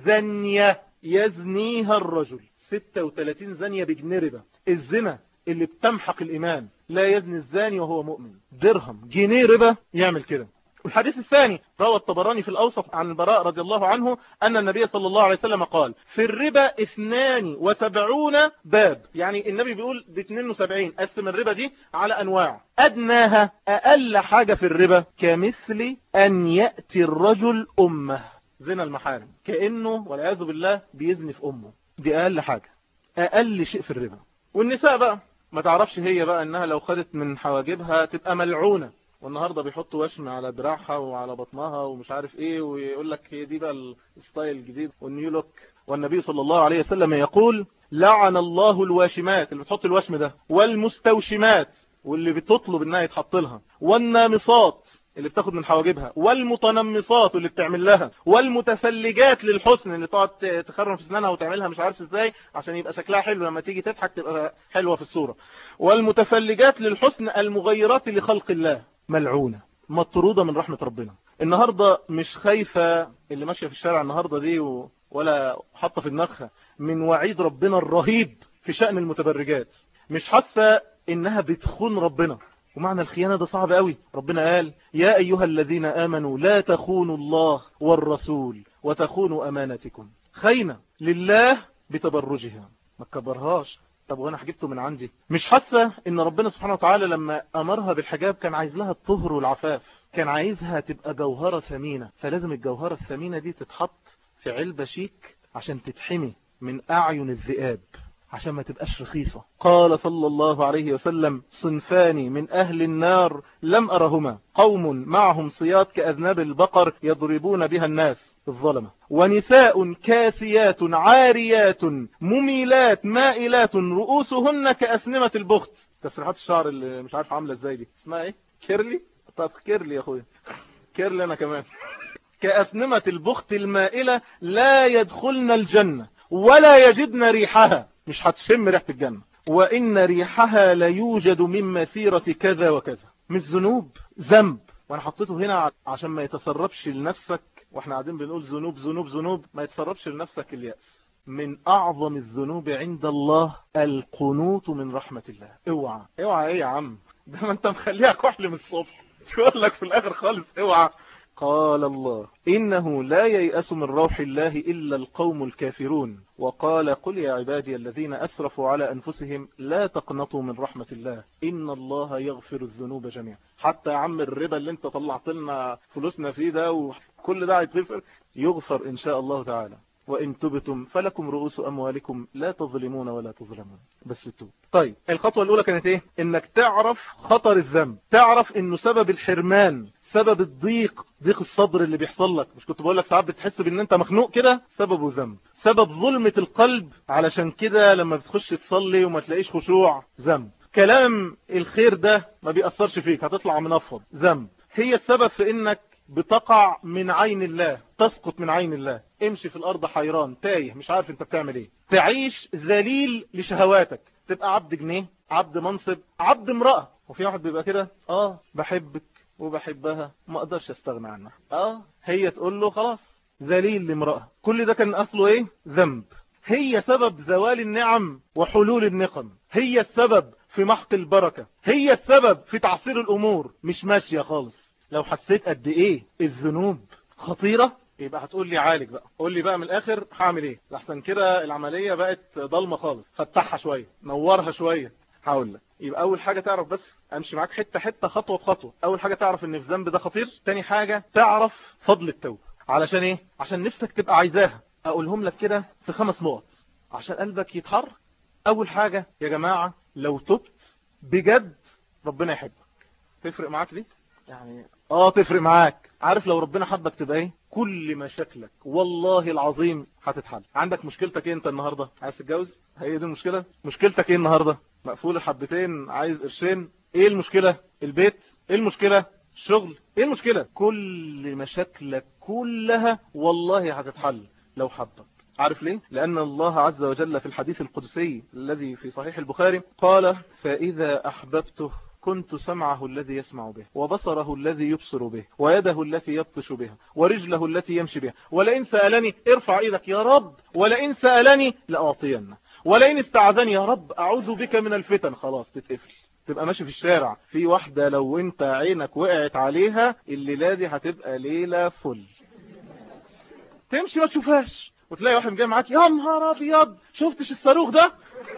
زنية يزنيها الرجل ستة وثلاثين زنية بجنيه ربا الزنا اللي بتمحق الإيمان لا يزني الزاني وهو مؤمن درهم جنيه ربا يعمل كده الحديث الثاني روى الطبراني في الأوسط عن البراء رضي الله عنه أن النبي صلى الله عليه وسلم قال في الربا اثنان وسبعون باب يعني النبي بيقول ب 72 قسم الربا دي على أنواع أدناها أقل حاجة في الربا كمثل أن يأتي الرجل أمه زنا المحارم كأنه والعياذ بالله بيزني في أمه دي أقل حاجة أقل شيء في الربا والنساء بقى ما تعرفش هي بقى انها لو خدت من حواجبها تبقى ملعونة والنهاردة بيحطوا وشم على دراعها وعلى بطنها ومش عارف ايه ويقول لك هي دي بقى الستايل الجديد والنيو لوك والنبي صلى الله عليه وسلم يقول لعن الله الواشمات اللي بتحط الوشم ده والمستوشمات واللي بتطلب انها يتحط لها والنامصات اللي بتاخد من حواجبها والمتنمصات اللي بتعمل لها والمتفلجات للحسن اللي تقعد تخرم في اسنانها وتعملها مش عارف ازاي عشان يبقى شكلها حلو لما تيجي تضحك تبقى حلوة في الصورة والمتفلجات للحسن المغيرات لخلق الله ملعونة مطرودة من رحمة ربنا النهاردة مش خايفة اللي ماشية في الشارع النهاردة دي و... ولا حاطة في دماغها من وعيد ربنا الرهيب في شأن المتبرجات مش حاسة انها بتخون ربنا ومعنى الخيانة ده صعب قوي ربنا قال يا أيها الذين آمنوا لا تخونوا الله والرسول وتخونوا أمانتكم خينة لله بتبرجها ما تكبرهاش طب وانا حجبته من عندي مش حاسة ان ربنا سبحانه وتعالى لما امرها بالحجاب كان عايز لها الطهر والعفاف كان عايزها تبقى جوهرة ثمينة فلازم الجوهرة الثمينة دي تتحط في علبة شيك عشان تتحمي من اعين الذئاب عشان ما تبقاش رخيصة قال صلى الله عليه وسلم صنفان من أهل النار لم أرهما قوم معهم صياد كأذناب البقر يضربون بها الناس الظلمة ونساء كاسيات عاريات مميلات مائلات رؤوسهن كأسنمة البخت تسريحات الشعر اللي مش عارف عاملة ازاي دي اسمها ايه كيرلي طب كيرلي يا اخويا كيرلي انا كمان كأثنمة البخت المائلة لا يدخلن الجنة ولا يجدن ريحها مش هتشم ريحة الجنة وإن ريحها ليوجد من مسيرة كذا وكذا مش ذنوب ذنب وانا حطيته هنا عشان ما يتسربش لنفسك واحنا قاعدين بنقول ذنوب ذنوب ذنوب ما يتسربش لنفسك اليأس من أعظم الذنوب عند الله القنوط من رحمة الله اوعى اوعى ايه يا عم ده ما انت مخليها كحل من الصبح تقول لك في الآخر خالص اوعى قال الله إنه لا ييأس من روح الله إلا القوم الكافرون وقال قل يا عبادي الذين أسرفوا على أنفسهم لا تقنطوا من رحمة الله إن الله يغفر الذنوب جميعا حتى يا عم الربا اللي انت طلعت لنا فلوسنا فيه ده وكل ده هيتغفر يغفر إن شاء الله تعالى وإن تبتم فلكم رؤوس أموالكم لا تظلمون ولا تظلمون بس توب طيب الخطوة الأولى كانت إيه إنك تعرف خطر الذنب تعرف إنه سبب الحرمان سبب الضيق ضيق الصدر اللي بيحصل لك مش كنت بقول لك ساعات بتحس بان انت مخنوق كده سببه ذنب سبب ظلمة القلب علشان كده لما بتخش تصلي وما تلاقيش خشوع ذنب كلام الخير ده ما بيأثرش فيك هتطلع منفض ذنب هي السبب في انك بتقع من عين الله تسقط من عين الله امشي في الارض حيران تايه مش عارف انت بتعمل ايه تعيش ذليل لشهواتك تبقى عبد جنيه عبد منصب عبد امرأة وفي واحد بيبقى كده اه بحبك وبحبها ما اقدرش استغنى عنها اه هي تقول له خلاص ذليل لامرأة كل ده كان اصله ايه ذنب هي سبب زوال النعم وحلول النقم هي السبب في محق البركة هي السبب في تعصير الامور مش ماشية خالص لو حسيت قد ايه الذنوب خطيرة يبقى هتقول لي عالج بقى قول لي بقى من الاخر هعمل ايه لحسن كده العملية بقت ضلمة خالص فتحها شوية نورها شوية هقول لك يبقى اول حاجة تعرف بس امشي معاك حتة حتة خطوة بخطوة اول حاجة تعرف ان الذنب ده خطير تاني حاجة تعرف فضل التوبة علشان ايه عشان نفسك تبقى عايزاها اقولهم لك كده في خمس نقط عشان قلبك يتحرك اول حاجة يا جماعة لو تبت بجد ربنا يحبك تفرق معاك دي يعني اه تفرق معاك عارف لو ربنا حبك تبقى ايه كل مشاكلك والله العظيم هتتحل عندك مشكلتك ايه انت النهاردة عايز تتجوز هي دي المشكلة مشكلتك ايه النهاردة مقفول حبتين عايز قرشين ايه المشكلة البيت ايه المشكلة الشغل ايه المشكلة كل مشاكلك كلها والله هتتحل لو حبك عارف ليه؟ لأن الله عز وجل في الحديث القدسي الذي في صحيح البخاري قال فإذا أحببته كنت سمعه الذي يسمع به وبصره الذي يبصر به ويده التي يبطش بها ورجله التي يمشي بها ولئن سألني ارفع ايدك يا رب ولئن سألني لأعطينه ولئن استعذني يا رب أعوذ بك من الفتن خلاص تتقفل تبقى ماشي في الشارع في واحدة لو انت عينك وقعت عليها الليلة دي هتبقى ليلة فل تمشي ما تشوفهاش وتلاقي واحد جاي معاك يا نهار ابيض شفتش الصاروخ ده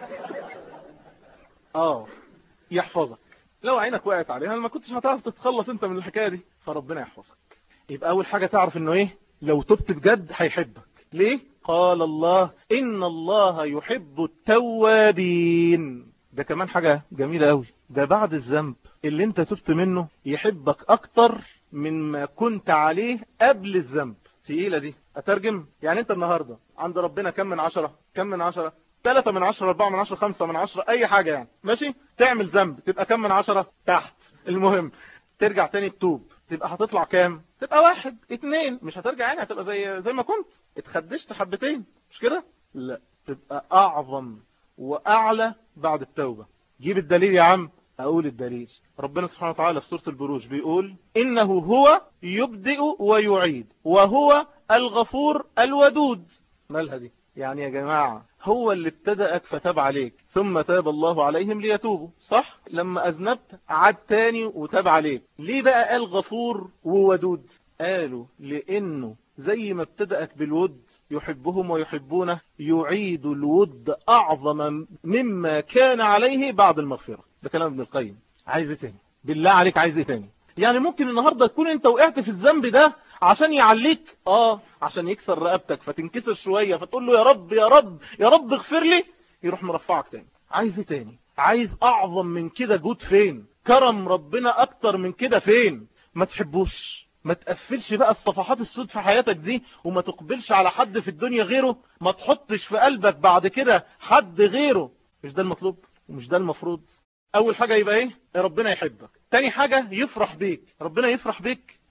اه يحفظك لو عينك وقعت عليها ما كنتش هتعرف تتخلص انت من الحكاية دي فربنا يحفظك يبقى اول حاجة تعرف انه ايه لو تبت بجد هيحبك ليه قال الله ان الله يحب التوابين ده كمان حاجة جميلة قوي ده بعد الذنب اللي انت تبت منه يحبك اكتر من ما كنت عليه قبل الذنب تقيلة دي اترجم يعني انت النهاردة عند ربنا كم من عشرة كم من عشرة ثلاثة من عشرة أربعة من عشرة خمسة من عشرة أي حاجة يعني ماشي تعمل ذنب تبقى كم من عشرة تحت المهم ترجع تاني تتوب تبقى هتطلع كام تبقى واحد اتنين مش هترجع يعني هتبقى زي زي ما كنت اتخدشت حبتين مش كده لا تبقى أعظم وأعلى بعد التوبة جيب الدليل يا عم أقول الدليل ربنا سبحانه وتعالى في سورة البروج بيقول إنه هو يبدئ ويعيد وهو الغفور الودود مالها دي يعني يا جماعة هو اللي ابتدأك فتاب عليك ثم تاب الله عليهم ليتوبوا صح لما أذنبت عاد تاني وتاب عليك ليه بقى قال غفور وودود قالوا لأنه زي ما ابتدأك بالود يحبهم ويحبونه يعيد الود أعظم مما كان عليه بعد المغفرة ده كلام ابن القيم عايز ايه تاني بالله عليك عايز ايه تاني يعني ممكن النهاردة تكون انت وقعت في الذنب ده عشان يعليك اه عشان يكسر رقبتك فتنكسر شوية فتقول له يا رب يا رب يا رب اغفر لي يروح مرفعك تاني عايز ايه تاني عايز اعظم من كده جود فين كرم ربنا اكتر من كده فين ما تحبوش ما تقفلش بقى الصفحات السود في حياتك دي وما تقبلش على حد في الدنيا غيره ما تحطش في قلبك بعد كده حد غيره مش ده المطلوب ومش ده المفروض اول حاجة يبقى ايه ربنا يحبك تاني حاجة يفرح بيك ربنا يفرح بيك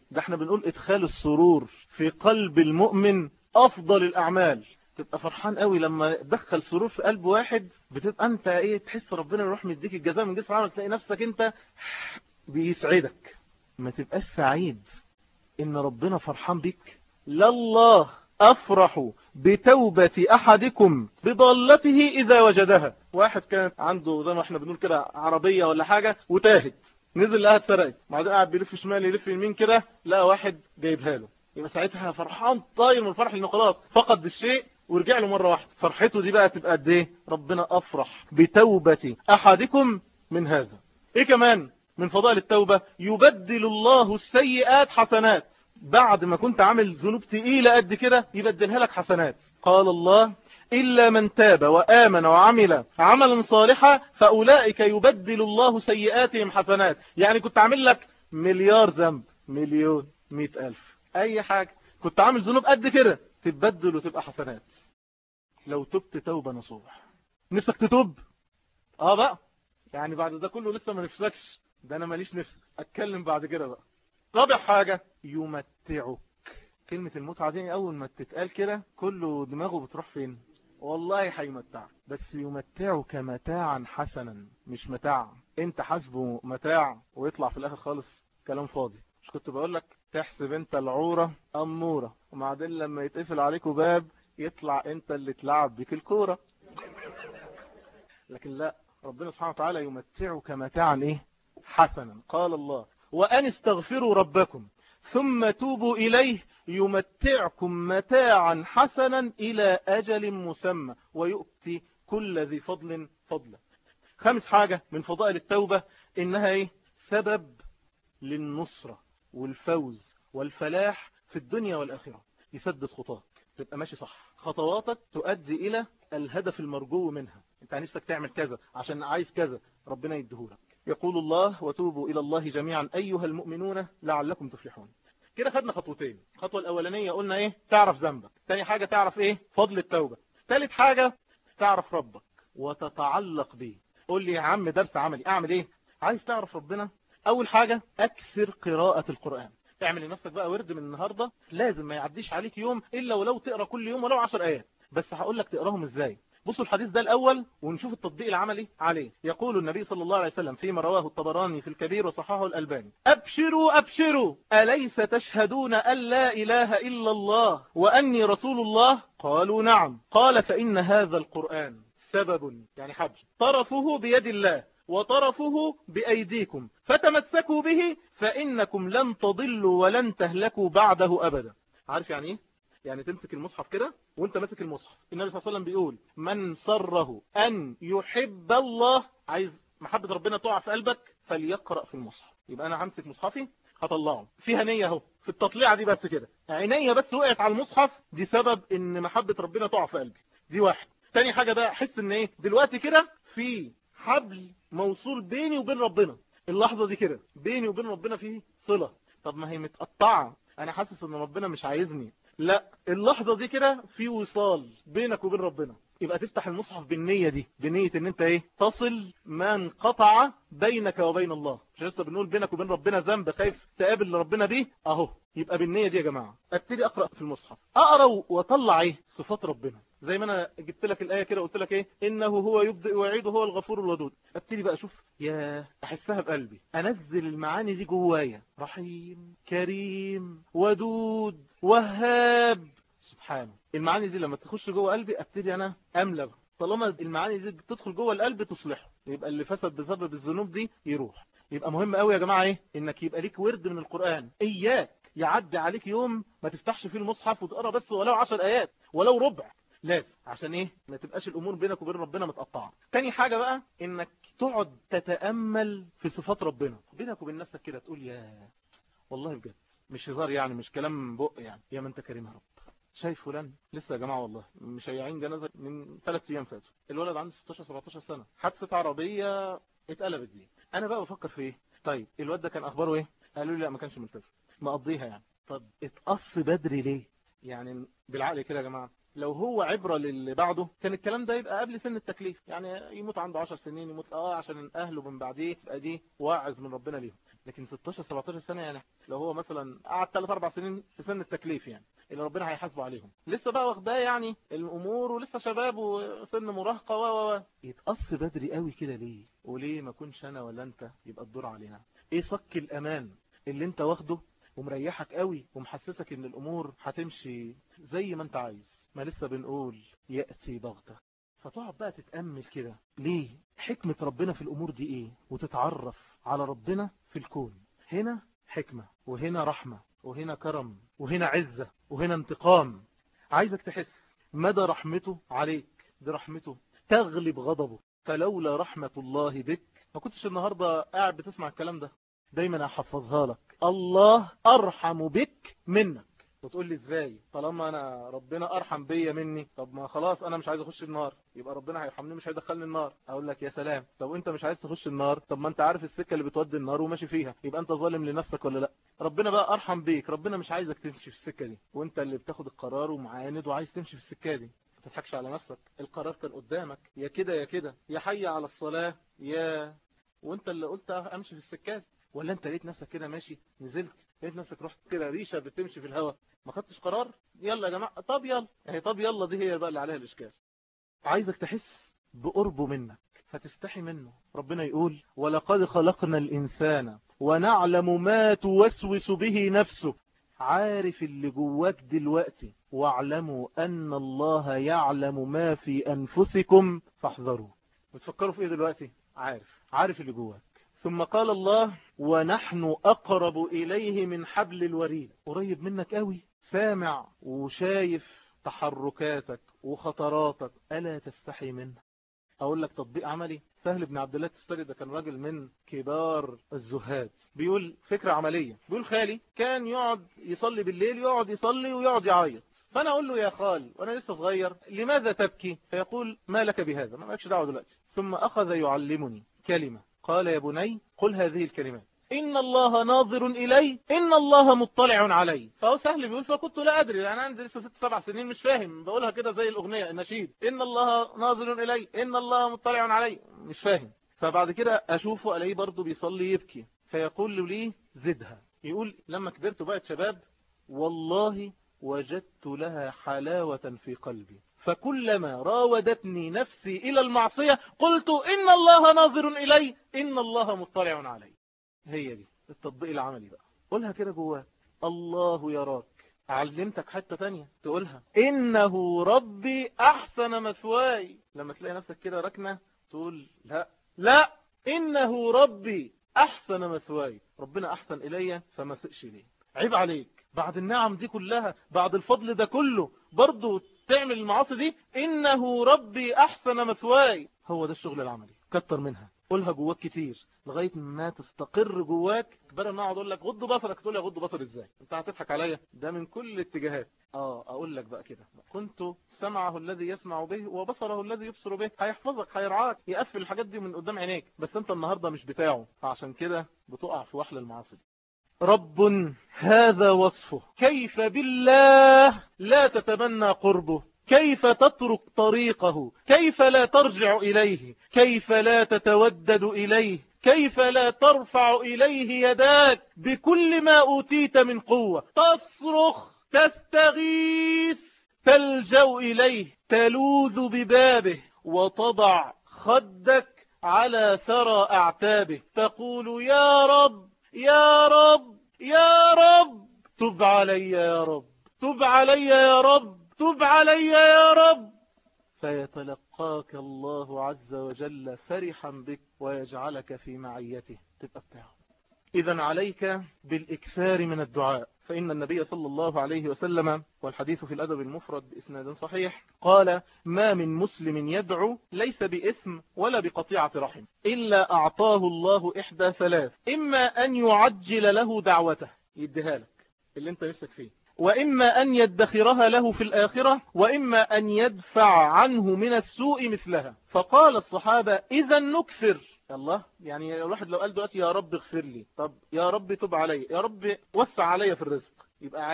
ده احنا بنقول ادخال السرور في قلب المؤمن افضل الاعمال تبقى فرحان قوي لما تدخل سرور في قلب واحد بتبقى انت ايه تحس ربنا يروح مديك الجزاء من جسم عملك تلاقي نفسك انت بيسعدك ما تبقاش سعيد ان ربنا فرحان بك لله افرح بتوبة احدكم بضالته اذا وجدها واحد كان عنده زي ما احنا بنقول كده عربية ولا حاجة وتاهت نزل لقاها اتسرقت بعدين قاعد بيلف شمال يلف يمين كده لقى واحد جايبها له يبقى ساعتها فرحان طاير من الفرح لانه خلاص فقد الشيء ورجع له مرة واحدة فرحته دي بقى تبقى قد ايه ربنا افرح بتوبة احدكم من هذا ايه كمان من فضائل التوبة يبدل الله السيئات حسنات بعد ما كنت عامل ذنوب تقيلة قد كده يبدلها لك حسنات قال الله إلا من تاب وآمن وعمل عملا صالحا فأولئك يبدل الله سيئاتهم حسنات يعني كنت عامل لك مليار ذنب مليون مئة ألف أي حاجة كنت عامل ذنوب قد كده تتبدل وتبقى حسنات لو تبت توبة نصوح نفسك تتوب اه بقى يعني بعد ده كله لسه ما نفسكش ده انا ماليش نفس اتكلم بعد كده بقى رابع حاجة يمتعك كلمة المتعة دي اول ما تتقال كده كله دماغه بتروح فين والله هيمتعك بس يمتعك متاعا حسنا مش متاع انت حاسبه متاع ويطلع في الاخر خالص كلام فاضي مش كنت بقول لك تحسب انت العورة امورة وبعدين لما يتقفل عليكوا باب يطلع انت اللي تلعب بك الكورة لكن لا ربنا سبحانه وتعالى يمتعك متاعا ايه حسنا قال الله وأن استغفروا ربكم ثم توبوا إليه يمتعكم متاعا حسنا إلى أجل مسمى ويؤتي كل ذي فضل فضلا خامس حاجة من فضائل التوبة إنها إيه؟ سبب للنصرة والفوز والفلاح في الدنيا والآخرة يسدد خطاك تبقى ماشي صح خطواتك تؤدي إلى الهدف المرجو منها انت نفسك تعمل كذا عشان عايز كذا ربنا يديهولك يقول الله وتوبوا إلى الله جميعا أيها المؤمنون لعلكم تفلحون كده خدنا خطوتين الخطوة الأولانية قلنا إيه تعرف ذنبك تاني حاجة تعرف إيه فضل التوبة ثالث حاجة تعرف ربك وتتعلق به قول لي يا عم درس عملي أعمل إيه عايز تعرف ربنا أول حاجة أكثر قراءة القرآن اعمل لنفسك بقى ورد من النهاردة لازم ما يعديش عليك يوم إلا ولو تقرأ كل يوم ولو عشر آيات بس هقول لك تقراهم إزاي بصوا الحديث ده الأول ونشوف التطبيق العملي عليه يقول النبي صلى الله عليه وسلم فيما رواه الطبراني في الكبير وصححه الألباني أبشروا أبشروا أليس تشهدون أن لا إله إلا الله وأني رسول الله قالوا نعم قال فإن هذا القرآن سبب يعني حبل طرفه بيد الله وطرفه بأيديكم فتمسكوا به فإنكم لن تضلوا ولن تهلكوا بعده أبدا عارف يعني ايه يعني تمسك المصحف كده وانت ماسك المصحف النبي صلى الله عليه وسلم بيقول من سره أن يحب الله عايز محبة ربنا تقع في قلبك فليقرأ في المصحف يبقى أنا همسك مصحفي هطلعه فيها نية اهو في التطليعة دي بس كده عينيا بس وقعت على المصحف دي سبب ان محبة ربنا تقع في قلبي دي واحد تاني حاجة بقى احس ان ايه دلوقتي كده في حبل موصول بيني وبين ربنا اللحظة دي كده بيني وبين ربنا في صلة طب ما هي متقطعة انا حاسس ان ربنا مش عايزني لا اللحظة دي كده في وصال بينك وبين ربنا يبقى تفتح المصحف بالنية دي بنية ان انت ايه تصل ما انقطع بينك وبين الله مش لسه بنقول بينك وبين ربنا ذنب خايف تقابل ربنا بيه اهو يبقى بالنية دي يا جماعة ابتدي اقرأ في المصحف اقرأ واطلع ايه صفات ربنا زي ما انا جبت لك الآية كده قلت لك ايه انه هو يبدئ ويعيد هو الغفور الودود ابتدي بقى اشوف يا احسها بقلبي انزل المعاني دي جوايا رحيم كريم ودود وهاب سبحانه المعاني دي لما تخش جوه قلبي ابتدي انا املى طالما المعاني دي بتدخل جوه القلب تصلحه يبقى اللي فسد بسبب الذنوب دي يروح يبقى مهم قوي يا جماعه ايه انك يبقى ليك ورد من القران اياك يعدي عليك يوم ما تفتحش فيه المصحف وتقرا بس ولو 10 ايات ولو ربع لازم عشان ايه ما تبقاش الامور بينك وبين ربنا متقطعه تاني حاجه بقى انك تقعد تتامل في صفات ربنا بينك وبين نفسك كده تقول يا والله بجد مش هزار يعني مش كلام بق يعني يا من انت كريم يا رب شايف فلان لسه يا جماعه والله مشيعين جنازه من ثلاث ايام فاتوا الولد عنده 16 17 سنه حادثه عربيه اتقلبت دي انا بقى بفكر في ايه طيب الواد ده كان اخباره ايه قالوا لي لا ما كانش ملتزم مقضيها يعني طب اتقص بدري ليه يعني بالعقل كده يا جماعه لو هو عبرة للي بعده كان الكلام ده يبقى قبل سن التكليف يعني يموت عنده 10 سنين يموت اه عشان اهله من بعديه يبقى دي واعظ من ربنا ليهم لكن 16 17 سنة يعني لو هو مثلا قعد 3 4 سنين في سن التكليف يعني اللي ربنا هيحاسبه عليهم لسه بقى واخداه يعني الامور ولسه شباب وسن مراهقه و و يتقص بدري قوي كده ليه وليه ما كنش انا ولا انت يبقى الدور علينا ايه صك الامان اللي انت واخده ومريحك قوي ومحسسك ان الامور هتمشي زي ما انت عايز ما لسه بنقول يأتي بغتة فتقعد بقى تتأمل كده ليه حكمة ربنا في الأمور دي إيه وتتعرف على ربنا في الكون هنا حكمة وهنا رحمة وهنا كرم وهنا عزة وهنا انتقام عايزك تحس مدى رحمته عليك دي رحمته تغلب غضبه فلولا رحمة الله بك ما كنتش النهاردة قاعد بتسمع الكلام ده دايما احفظها لك الله ارحم بك منك وتقول لي ازاي طالما انا ربنا ارحم بيا مني طب ما خلاص انا مش عايز اخش النار يبقى ربنا هيرحمني مش هيدخلني النار اقول لك يا سلام طب انت مش عايز تخش النار طب ما انت عارف السكه اللي بتودي النار وماشي فيها يبقى انت ظالم لنفسك ولا لا ربنا بقى ارحم بيك ربنا مش عايزك تمشي في السكه دي وانت اللي بتاخد القرار ومعاند وعايز تمشي في السكه دي ما تضحكش على نفسك القرار كان قدامك يا كده يا كده يا حي على الصلاه يا وانت اللي قلت امشي في السكه ولا انت لقيت نفسك كده ماشي نزلت لقيت نفسك رحت كده ريشه بتمشي في الهواء ما خدتش قرار يلا يا جماعه طب يلا اهي طب يلا دي هي بقى اللي عليها الاشكال عايزك تحس بقربه منك فتستحي منه ربنا يقول ولقد خلقنا الإنسان ونعلم ما توسوس به نفسه عارف اللي جواك دلوقتي واعلموا أن الله يعلم ما في أنفسكم فاحذروا بتفكروا في إيه دلوقتي عارف عارف اللي جواك ثم قال الله ونحن أقرب إليه من حبل الوريد قريب منك قوي سامع وشايف تحركاتك وخطراتك ألا تستحي منه أقول لك تطبيق عملي سهل بن عبد الله التستري ده كان راجل من كبار الزهاد بيقول فكرة عملية بيقول خالي كان يقعد يصلي بالليل يقعد يصلي ويقعد يعيط فأنا أقول له يا خال وأنا لسه صغير لماذا تبكي فيقول ما لك بهذا ما لكش دعوة دلوقتي ثم أخذ يعلمني كلمة قال يا بني قل هذه الكلمات إن الله ناظر إلي إن الله مطلع علي فهو سهل بيقول فكنت لا أدري أنا عندي لسه ست سبع سنين مش فاهم بقولها كده زي الأغنية النشيد إن الله ناظر إلي إن الله مطلع علي مش فاهم فبعد كده أشوفه ألاقيه برضه بيصلي يبكي فيقول لي زدها يقول لما كبرت بقت شباب والله وجدت لها حلاوة في قلبي فكلما راودتني نفسي إلى المعصية قلت إن الله ناظر إلي إن الله مطلع علي هي دي التطبيق العملي بقى قولها كده جواك الله يراك علمتك حتة تانية تقولها إنه ربي أحسن مثواي لما تلاقي نفسك كده ركنة تقول لا لا إنه ربي أحسن مثواي ربنا أحسن إلي فما سئش ليه عيب عليك بعد النعم دي كلها بعد الفضل ده كله برضو تعمل المعاصي دي إنه ربي أحسن مثواي هو ده الشغل العملي كتر منها قولها جواك كتير لغاية ما تستقر جواك بدل ما اقعد اقول لك غض بصرك تقول لي غض بصر ازاي انت هتضحك عليا ده من كل الاتجاهات اه اقول لك بقى كده كنت سمعه الذي يسمع به وبصره الذي يبصر به هيحفظك هيرعاك يقفل الحاجات دي من قدام عينيك بس انت النهاردة مش بتاعه فعشان كده بتقع في وحل المعاصي رب هذا وصفه كيف بالله لا تتمنى قربه كيف تترك طريقه كيف لا ترجع إليه كيف لا تتودد إليه كيف لا ترفع إليه يداك بكل ما أوتيت من قوة تصرخ تستغيث تلجأ إليه تلوذ ببابه وتضع خدك على ثرى أعتابه تقول يا رب يا رب يا رب تب علي يا رب تب علي يا رب تب علي يا رب فيتلقاك الله عز وجل فرحا بك ويجعلك في معيته تبقى بتاعه إذا عليك بالإكثار من الدعاء فإن النبي صلى الله عليه وسلم والحديث في الأدب المفرد بإسناد صحيح قال ما من مسلم يدعو ليس بإثم ولا بقطيعة رحم إلا أعطاه الله إحدى ثلاث إما أن يعجل له دعوته يديها لك اللي انت نفسك فيه وإما أن يدخرها له في الآخرة وإما أن يدفع عنه من السوء مثلها فقال الصحابة إذا نكثر الله يعني الواحد لو قال دلوقتي يا رب اغفر لي طب يا رب تب علي يا رب وسع علي في الرزق يبقى عارف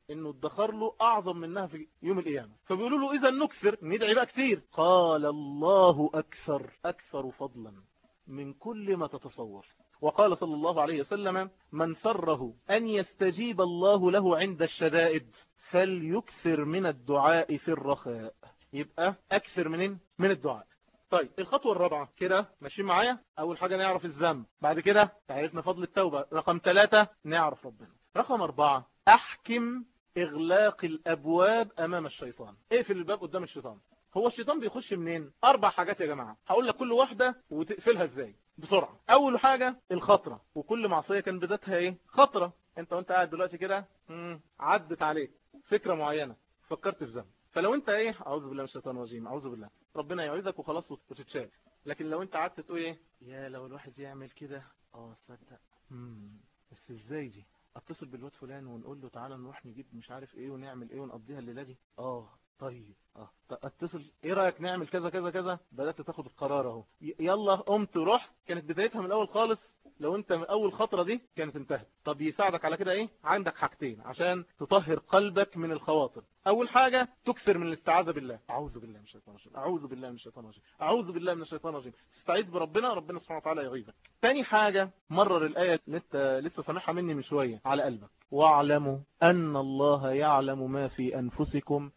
انه ادخر له اعظم منها في يوم القيامة فبيقولوا له اذا نكثر ندعي بقى كثير قال الله اكثر اكثر فضلا من كل ما تتصور وقال صلى الله عليه وسلم من سره أن يستجيب الله له عند الشدائد فليكثر من الدعاء في الرخاء يبقى أكثر من من الدعاء طيب الخطوة الرابعة كده ماشيين معايا أول حاجة نعرف الذنب بعد كده عرفنا فضل التوبة رقم ثلاثة نعرف ربنا رقم أربعة أحكم إغلاق الأبواب أمام الشيطان اقفل الباب قدام الشيطان هو الشيطان بيخش منين أربع حاجات يا جماعة هقول لك كل واحدة وتقفلها إزاي بسرعة أول حاجة الخطرة وكل معصية كان بداتها إيه خطرة أنت وأنت قاعد دلوقتي كده عدت عليك فكرة معينة فكرت في ذنب فلو انت ايه اعوذ بالله من الشيطان الرجيم اعوذ بالله ربنا يعيذك وخلاص وتتشال لكن لو انت قعدت تقول ايه يا لو الواحد يعمل كده اه صدق امم بس ازاي دي اتصل بالواد فلان ونقول له تعالى نروح نجيب مش عارف ايه ونعمل ايه ونقضيها الليله دي اه طيب اه اتصل ايه رايك نعمل كذا كذا كذا بدات تاخد القرار اهو يلا قمت ورحت كانت بدايتها من الاول خالص لو انت من اول خطرة دي كانت انتهت طب يساعدك على كده ايه عندك حاجتين عشان تطهر قلبك من الخواطر اول حاجة تكثر من الاستعاذة بالله اعوذ بالله من الشيطان الرجيم اعوذ بالله من الشيطان الرجيم اعوذ بالله من الشيطان الرجيم تستعيذ بربنا ربنا سبحانه وتعالى يعيذك تاني حاجة مرر الايه اللي انت لسه سامعها مني من شوية على قلبك واعلموا ان الله يعلم ما في انفسكم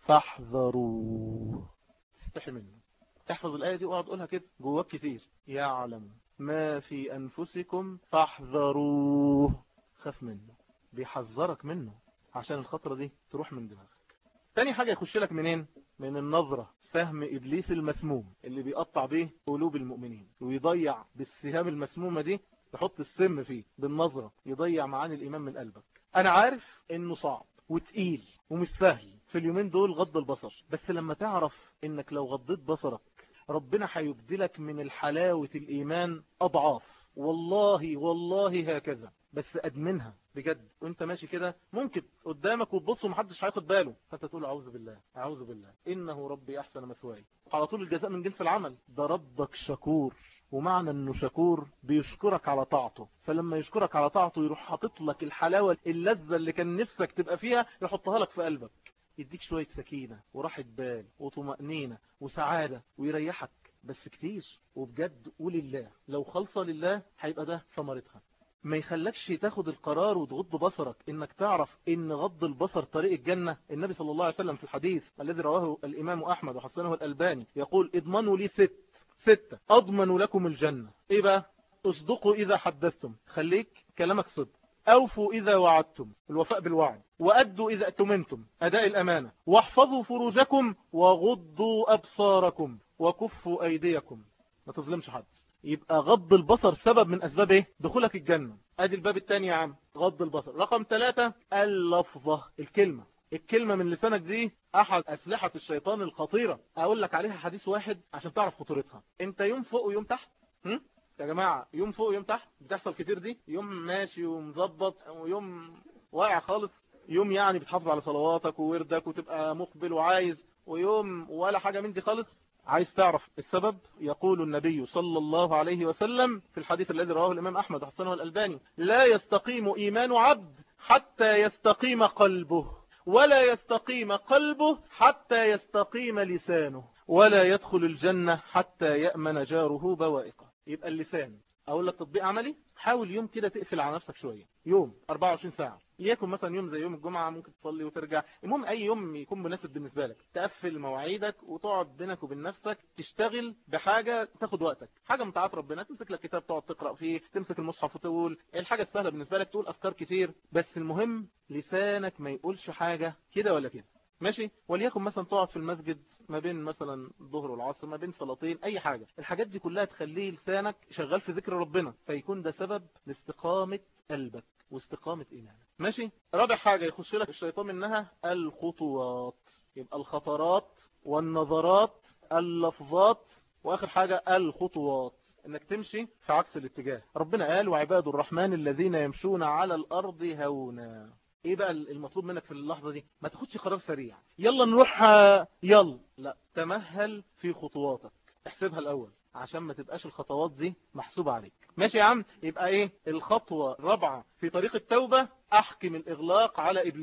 فاحذروه تستحي منه تحفظ الايه دي واقعد قولها كده جواك كتير يعلم ما في أنفسكم فاحذروه خاف منه بيحذرك منه عشان الخطرة دي تروح من دماغك تاني حاجة يخش لك منين من النظرة سهم إبليس المسموم اللي بيقطع به قلوب المؤمنين ويضيع بالسهام المسمومة دي يحط السم فيه بالنظرة يضيع معاني الإيمان من قلبك أنا عارف إنه صعب وتقيل ومش سهل في اليومين دول غض البصر بس لما تعرف إنك لو غضيت بصرك ربنا هيبدلك من الحلاوة الإيمان أضعاف والله والله هكذا بس أدمنها بجد وانت ماشي كده ممكن قدامك وتبص ومحدش هياخد باله فانت تقول أعوذ بالله أعوذ بالله إنه ربي أحسن مثواي على طول الجزاء من جنس العمل ده ربك شكور ومعنى انه شكور بيشكرك على طاعته فلما يشكرك على طاعته يروح حاطط لك الحلاوة اللذة اللي كان نفسك تبقى فيها يحطها لك في قلبك يديك شوية سكينة وراحة بال وطمأنينة وسعادة ويريحك بس كتير وبجد قول الله لو خلصة لله هيبقى ده ثمرتها ما يخلكش تاخد القرار وتغض بصرك انك تعرف ان غض البصر طريق الجنة النبي صلى الله عليه وسلم في الحديث الذي رواه الامام احمد وحسنه الالباني يقول اضمنوا لي ست ستة اضمن لكم الجنة ايه بقى اصدقوا اذا حدثتم خليك كلامك صدق أوفوا إذا وعدتم الوفاء بالوعد وأدوا إذا أتمنتم أداء الأمانة واحفظوا فروجكم وغضوا أبصاركم وكفوا أيديكم ما تظلمش حد يبقى غض البصر سبب من أسباب إيه؟ دخولك الجنة أدي الباب الثاني يا عم غض البصر رقم ثلاثة اللفظة الكلمة الكلمة من لسانك دي أحد أسلحة الشيطان الخطيرة أقول لك عليها حديث واحد عشان تعرف خطورتها أنت يوم فوق ويوم تحت هم؟ يا جماعة يوم فوق ويوم تحت بتحصل كتير دي يوم ماشي ومظبط ويوم واقع خالص يوم يعني بتحافظ على صلواتك ووردك وتبقى مقبل وعايز ويوم ولا حاجة من دي خالص عايز تعرف السبب يقول النبي صلى الله عليه وسلم في الحديث الذي رواه الإمام أحمد حسنه الألباني لا يستقيم إيمان عبد حتى يستقيم قلبه ولا يستقيم قلبه حتى يستقيم لسانه ولا يدخل الجنة حتى يأمن جاره بوائقه يبقى اللسان اقول لك تطبيق عملي حاول يوم كده تقفل على نفسك شوية يوم 24 ساعة ليكن مثلا يوم زي يوم الجمعة ممكن تصلي وترجع المهم اي يوم يكون مناسب بالنسبة لك تقفل مواعيدك وتقعد بينك وبين نفسك تشتغل بحاجة تاخد وقتك حاجة من طاعات ربنا تمسك لك كتاب تقعد تقرأ فيه تمسك المصحف وتقول الحاجة السهلة بالنسبة لك تقول أذكار كتير بس المهم لسانك ما يقولش حاجة كده ولا كده ماشي وليكن مثلا تقعد في المسجد ما بين مثلا الظهر والعصر ما بين صلاتين اي حاجة الحاجات دي كلها تخليه لسانك شغال في ذكر ربنا فيكون ده سبب لاستقامة قلبك واستقامة ايمانك ماشي رابع حاجة يخش لك الشيطان منها الخطوات يبقى الخطرات والنظرات اللفظات واخر حاجة الخطوات انك تمشي في عكس الاتجاه ربنا قال وعباد الرحمن الذين يمشون على الارض هونا ايه بقى المطلوب منك في اللحظة دي ما تاخدش قرار سريع يلا نروح يلا لا تمهل في خطواتك احسبها الاول عشان ما تبقاش الخطوات دي محسوبة عليك ماشي يا عم يبقى ايه الخطوة الرابعة في طريق التوبة احكم الاغلاق على ابليس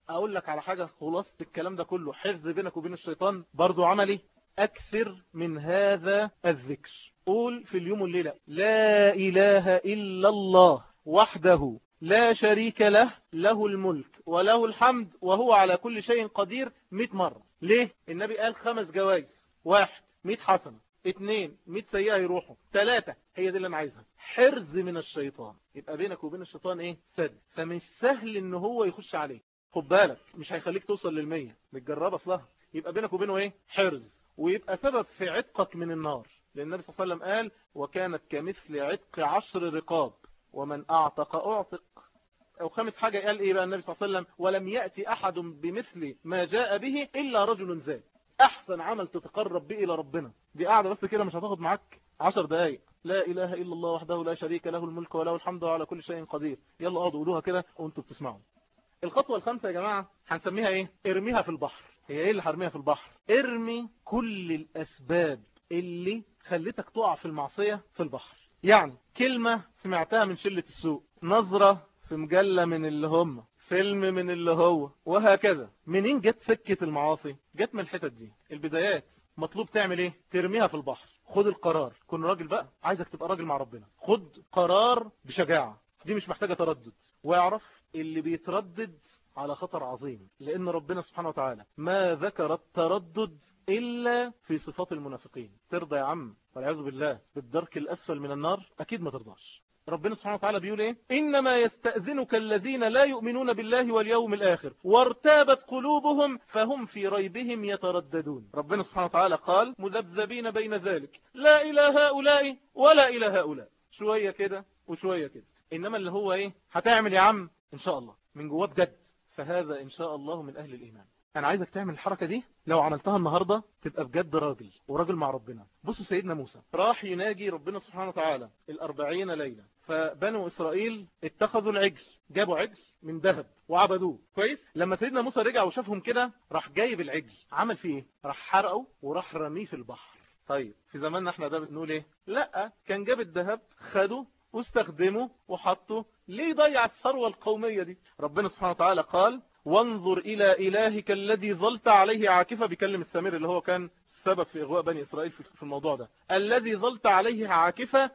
اقول لك على حاجة خلاصة الكلام ده كله حفظ بينك وبين الشيطان برضو عملي اكثر من هذا الذكر قول في اليوم والليلة لا اله الا الله وحده لا شريك له له الملك وله الحمد وهو على كل شيء قدير 100 مرة ليه النبي قال خمس جوائز واحد 100 حسنة اثنين 100 سيئة يروحوا ثلاثة هي دي اللي انا عايزها حرز من الشيطان يبقى بينك وبين الشيطان ايه سد فمش سهل ان هو يخش عليك خد بالك مش هيخليك توصل للمية متجربة اصلها يبقى بينك وبينه ايه حرز ويبقى سبب في عتقك من النار لان النبي صلى الله عليه وسلم قال وكانت كمثل عتق عشر رقاب ومن اعتق اعتق او خامس حاجة قال ايه بقى النبي صلى الله عليه وسلم ولم يأتي احد بمثل ما جاء به الا رجل زاد احسن عمل تتقرب به الى ربنا دي قاعدة بس كده مش هتاخد معاك عشر دقايق لا اله الا الله وحده لا شريك له الملك وله الحمد وعلى كل شيء قدير يلا اقعدوا قولوها كده وانتوا بتسمعوا الخطوة الخامسة يا جماعة هنسميها ايه ارميها في البحر هي ايه اللي هرميها في البحر ارمي كل الاسباب اللي خلتك تقع في المعصية في البحر يعني كلمة سمعتها من شلة السوق نظرة في مجلة من اللي هم فيلم من اللي هو وهكذا منين جت سكة المعاصي جت من الحتت دي البدايات مطلوب تعمل ايه ترميها في البحر خد القرار كن راجل بقى عايزك تبقى راجل مع ربنا خد قرار بشجاعة دي مش محتاجة تردد واعرف اللي بيتردد على خطر عظيم لأن ربنا سبحانه وتعالى ما ذكر التردد إلا في صفات المنافقين ترضى يا عم والعياذ بالله بالدرك الأسفل من النار أكيد ما ترضاش ربنا سبحانه وتعالى بيقول ايه انما يستأذنك الذين لا يؤمنون بالله واليوم الاخر وارتابت قلوبهم فهم في ريبهم يترددون ربنا سبحانه وتعالى قال مذبذبين بين ذلك لا الى هؤلاء ولا الى هؤلاء شوية كده وشوية كده انما اللي هو ايه هتعمل يا عم ان شاء الله من جواه بجد فهذا ان شاء الله من اهل الايمان انا عايزك تعمل الحركة دي لو عملتها النهاردة تبقى بجد راجل وراجل مع ربنا بصوا سيدنا موسى راح يناجي ربنا سبحانه وتعالى الاربعين ليلة فبنو اسرائيل اتخذوا العجل جابوا عجل من ذهب وعبدوه كويس لما سيدنا موسى رجع وشافهم كده راح جايب العجل عمل فيه ايه راح حرقه وراح رميه في البحر طيب في زماننا احنا ده بنقول ايه لا كان جاب الذهب خده واستخدمه وحطه ليه يضيع الثروة القومية دي ربنا سبحانه وتعالى قال وانظر إلى إلهك الذي ظلت عليه عاكفة بيكلم السمير اللي هو كان السبب في إغواء بني إسرائيل في الموضوع ده الذي ظلت عليه عاكفة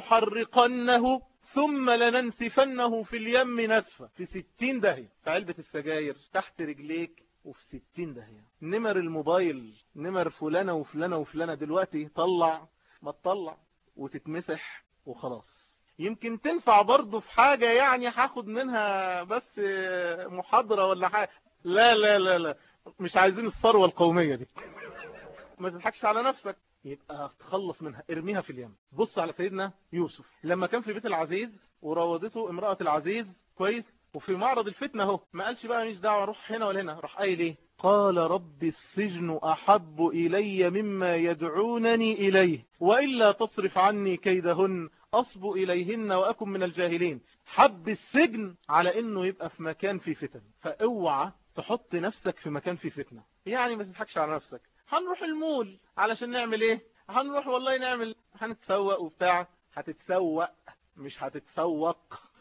لنحرقنه ثم لننسفنه في اليم نسفة في ستين دهية في علبة السجاير تحت رجليك وفي ستين دهية نمر الموبايل نمر فلانة وفلانة وفلانة دلوقتي طلع ما تطلع وتتمسح وخلاص يمكن تنفع برضه في حاجة يعني هاخد منها بس محاضرة ولا حاجة لا لا لا لا مش عايزين الثروة القومية دي ما تضحكش على نفسك يبقى تخلص منها ارميها في اليم بص على سيدنا يوسف لما كان في بيت العزيز وراودته امرأة العزيز كويس وفي معرض الفتنة اهو ما قالش بقى مش دعوة روح هنا ولا هنا راح قايل ايه قال رب السجن أحب إلي مما يدعونني إليه وإلا تصرف عني كيدهن أصب إليهن وأكن من الجاهلين حب السجن على إنه يبقى في مكان فيه فتن فاوعى تحط نفسك في مكان فيه فتنة يعني ما تضحكش على نفسك هنروح المول علشان نعمل ايه هنروح والله نعمل هنتسوق وبتاع هتتسوق مش هتتسوق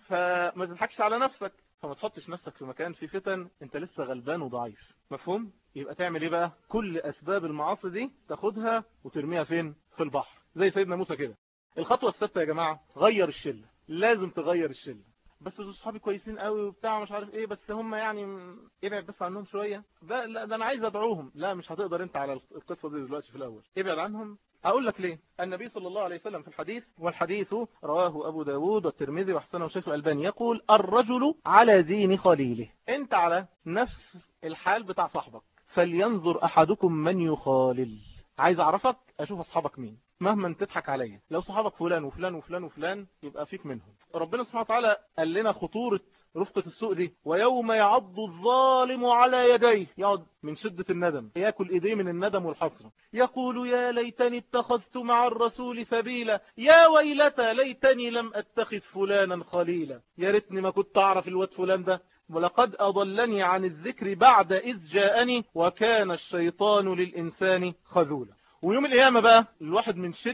فما تضحكش على نفسك فما تحطش نفسك في مكان فيه فتن انت لسه غلبان وضعيف مفهوم يبقى تعمل ايه بقى كل اسباب المعاصي دي تاخدها وترميها فين في البحر زي سيدنا موسى كده الخطوة السادسة يا جماعة غير الشلة لازم تغير الشلة بس دول صحابي كويسين قوي وبتاع مش عارف ايه بس هم يعني ابعد بس عنهم شوية ده لا ده انا عايز ادعوهم لا مش هتقدر انت على القصة دي دلوقتي في الاول ابعد عنهم اقول لك ليه النبي صلى الله عليه وسلم في الحديث والحديث رواه ابو داود والترمذي وحسنه وشيخ الالباني يقول الرجل على دين خليله انت على نفس الحال بتاع صاحبك فلينظر احدكم من يخالل عايز اعرفك اشوف اصحابك مين مهما تضحك عليا لو صحابك فلان وفلان وفلان وفلان يبقى فيك منهم ربنا سبحانه وتعالى قال لنا خطورة رفقة السوق دي ويوم يعض الظالم على يديه يقعد من شدة الندم ياكل ايديه من الندم والحسرة يقول يا ليتني اتخذت مع الرسول سبيلا يا ويلتى ليتني لم اتخذ فلانا خليلا يا ريتني ما كنت اعرف الواد فلان ده ولقد أضلني عن الذكر بعد إذ جاءني وكان الشيطان للإنسان خذولا ويوم القيامة بقى الواحد من شدة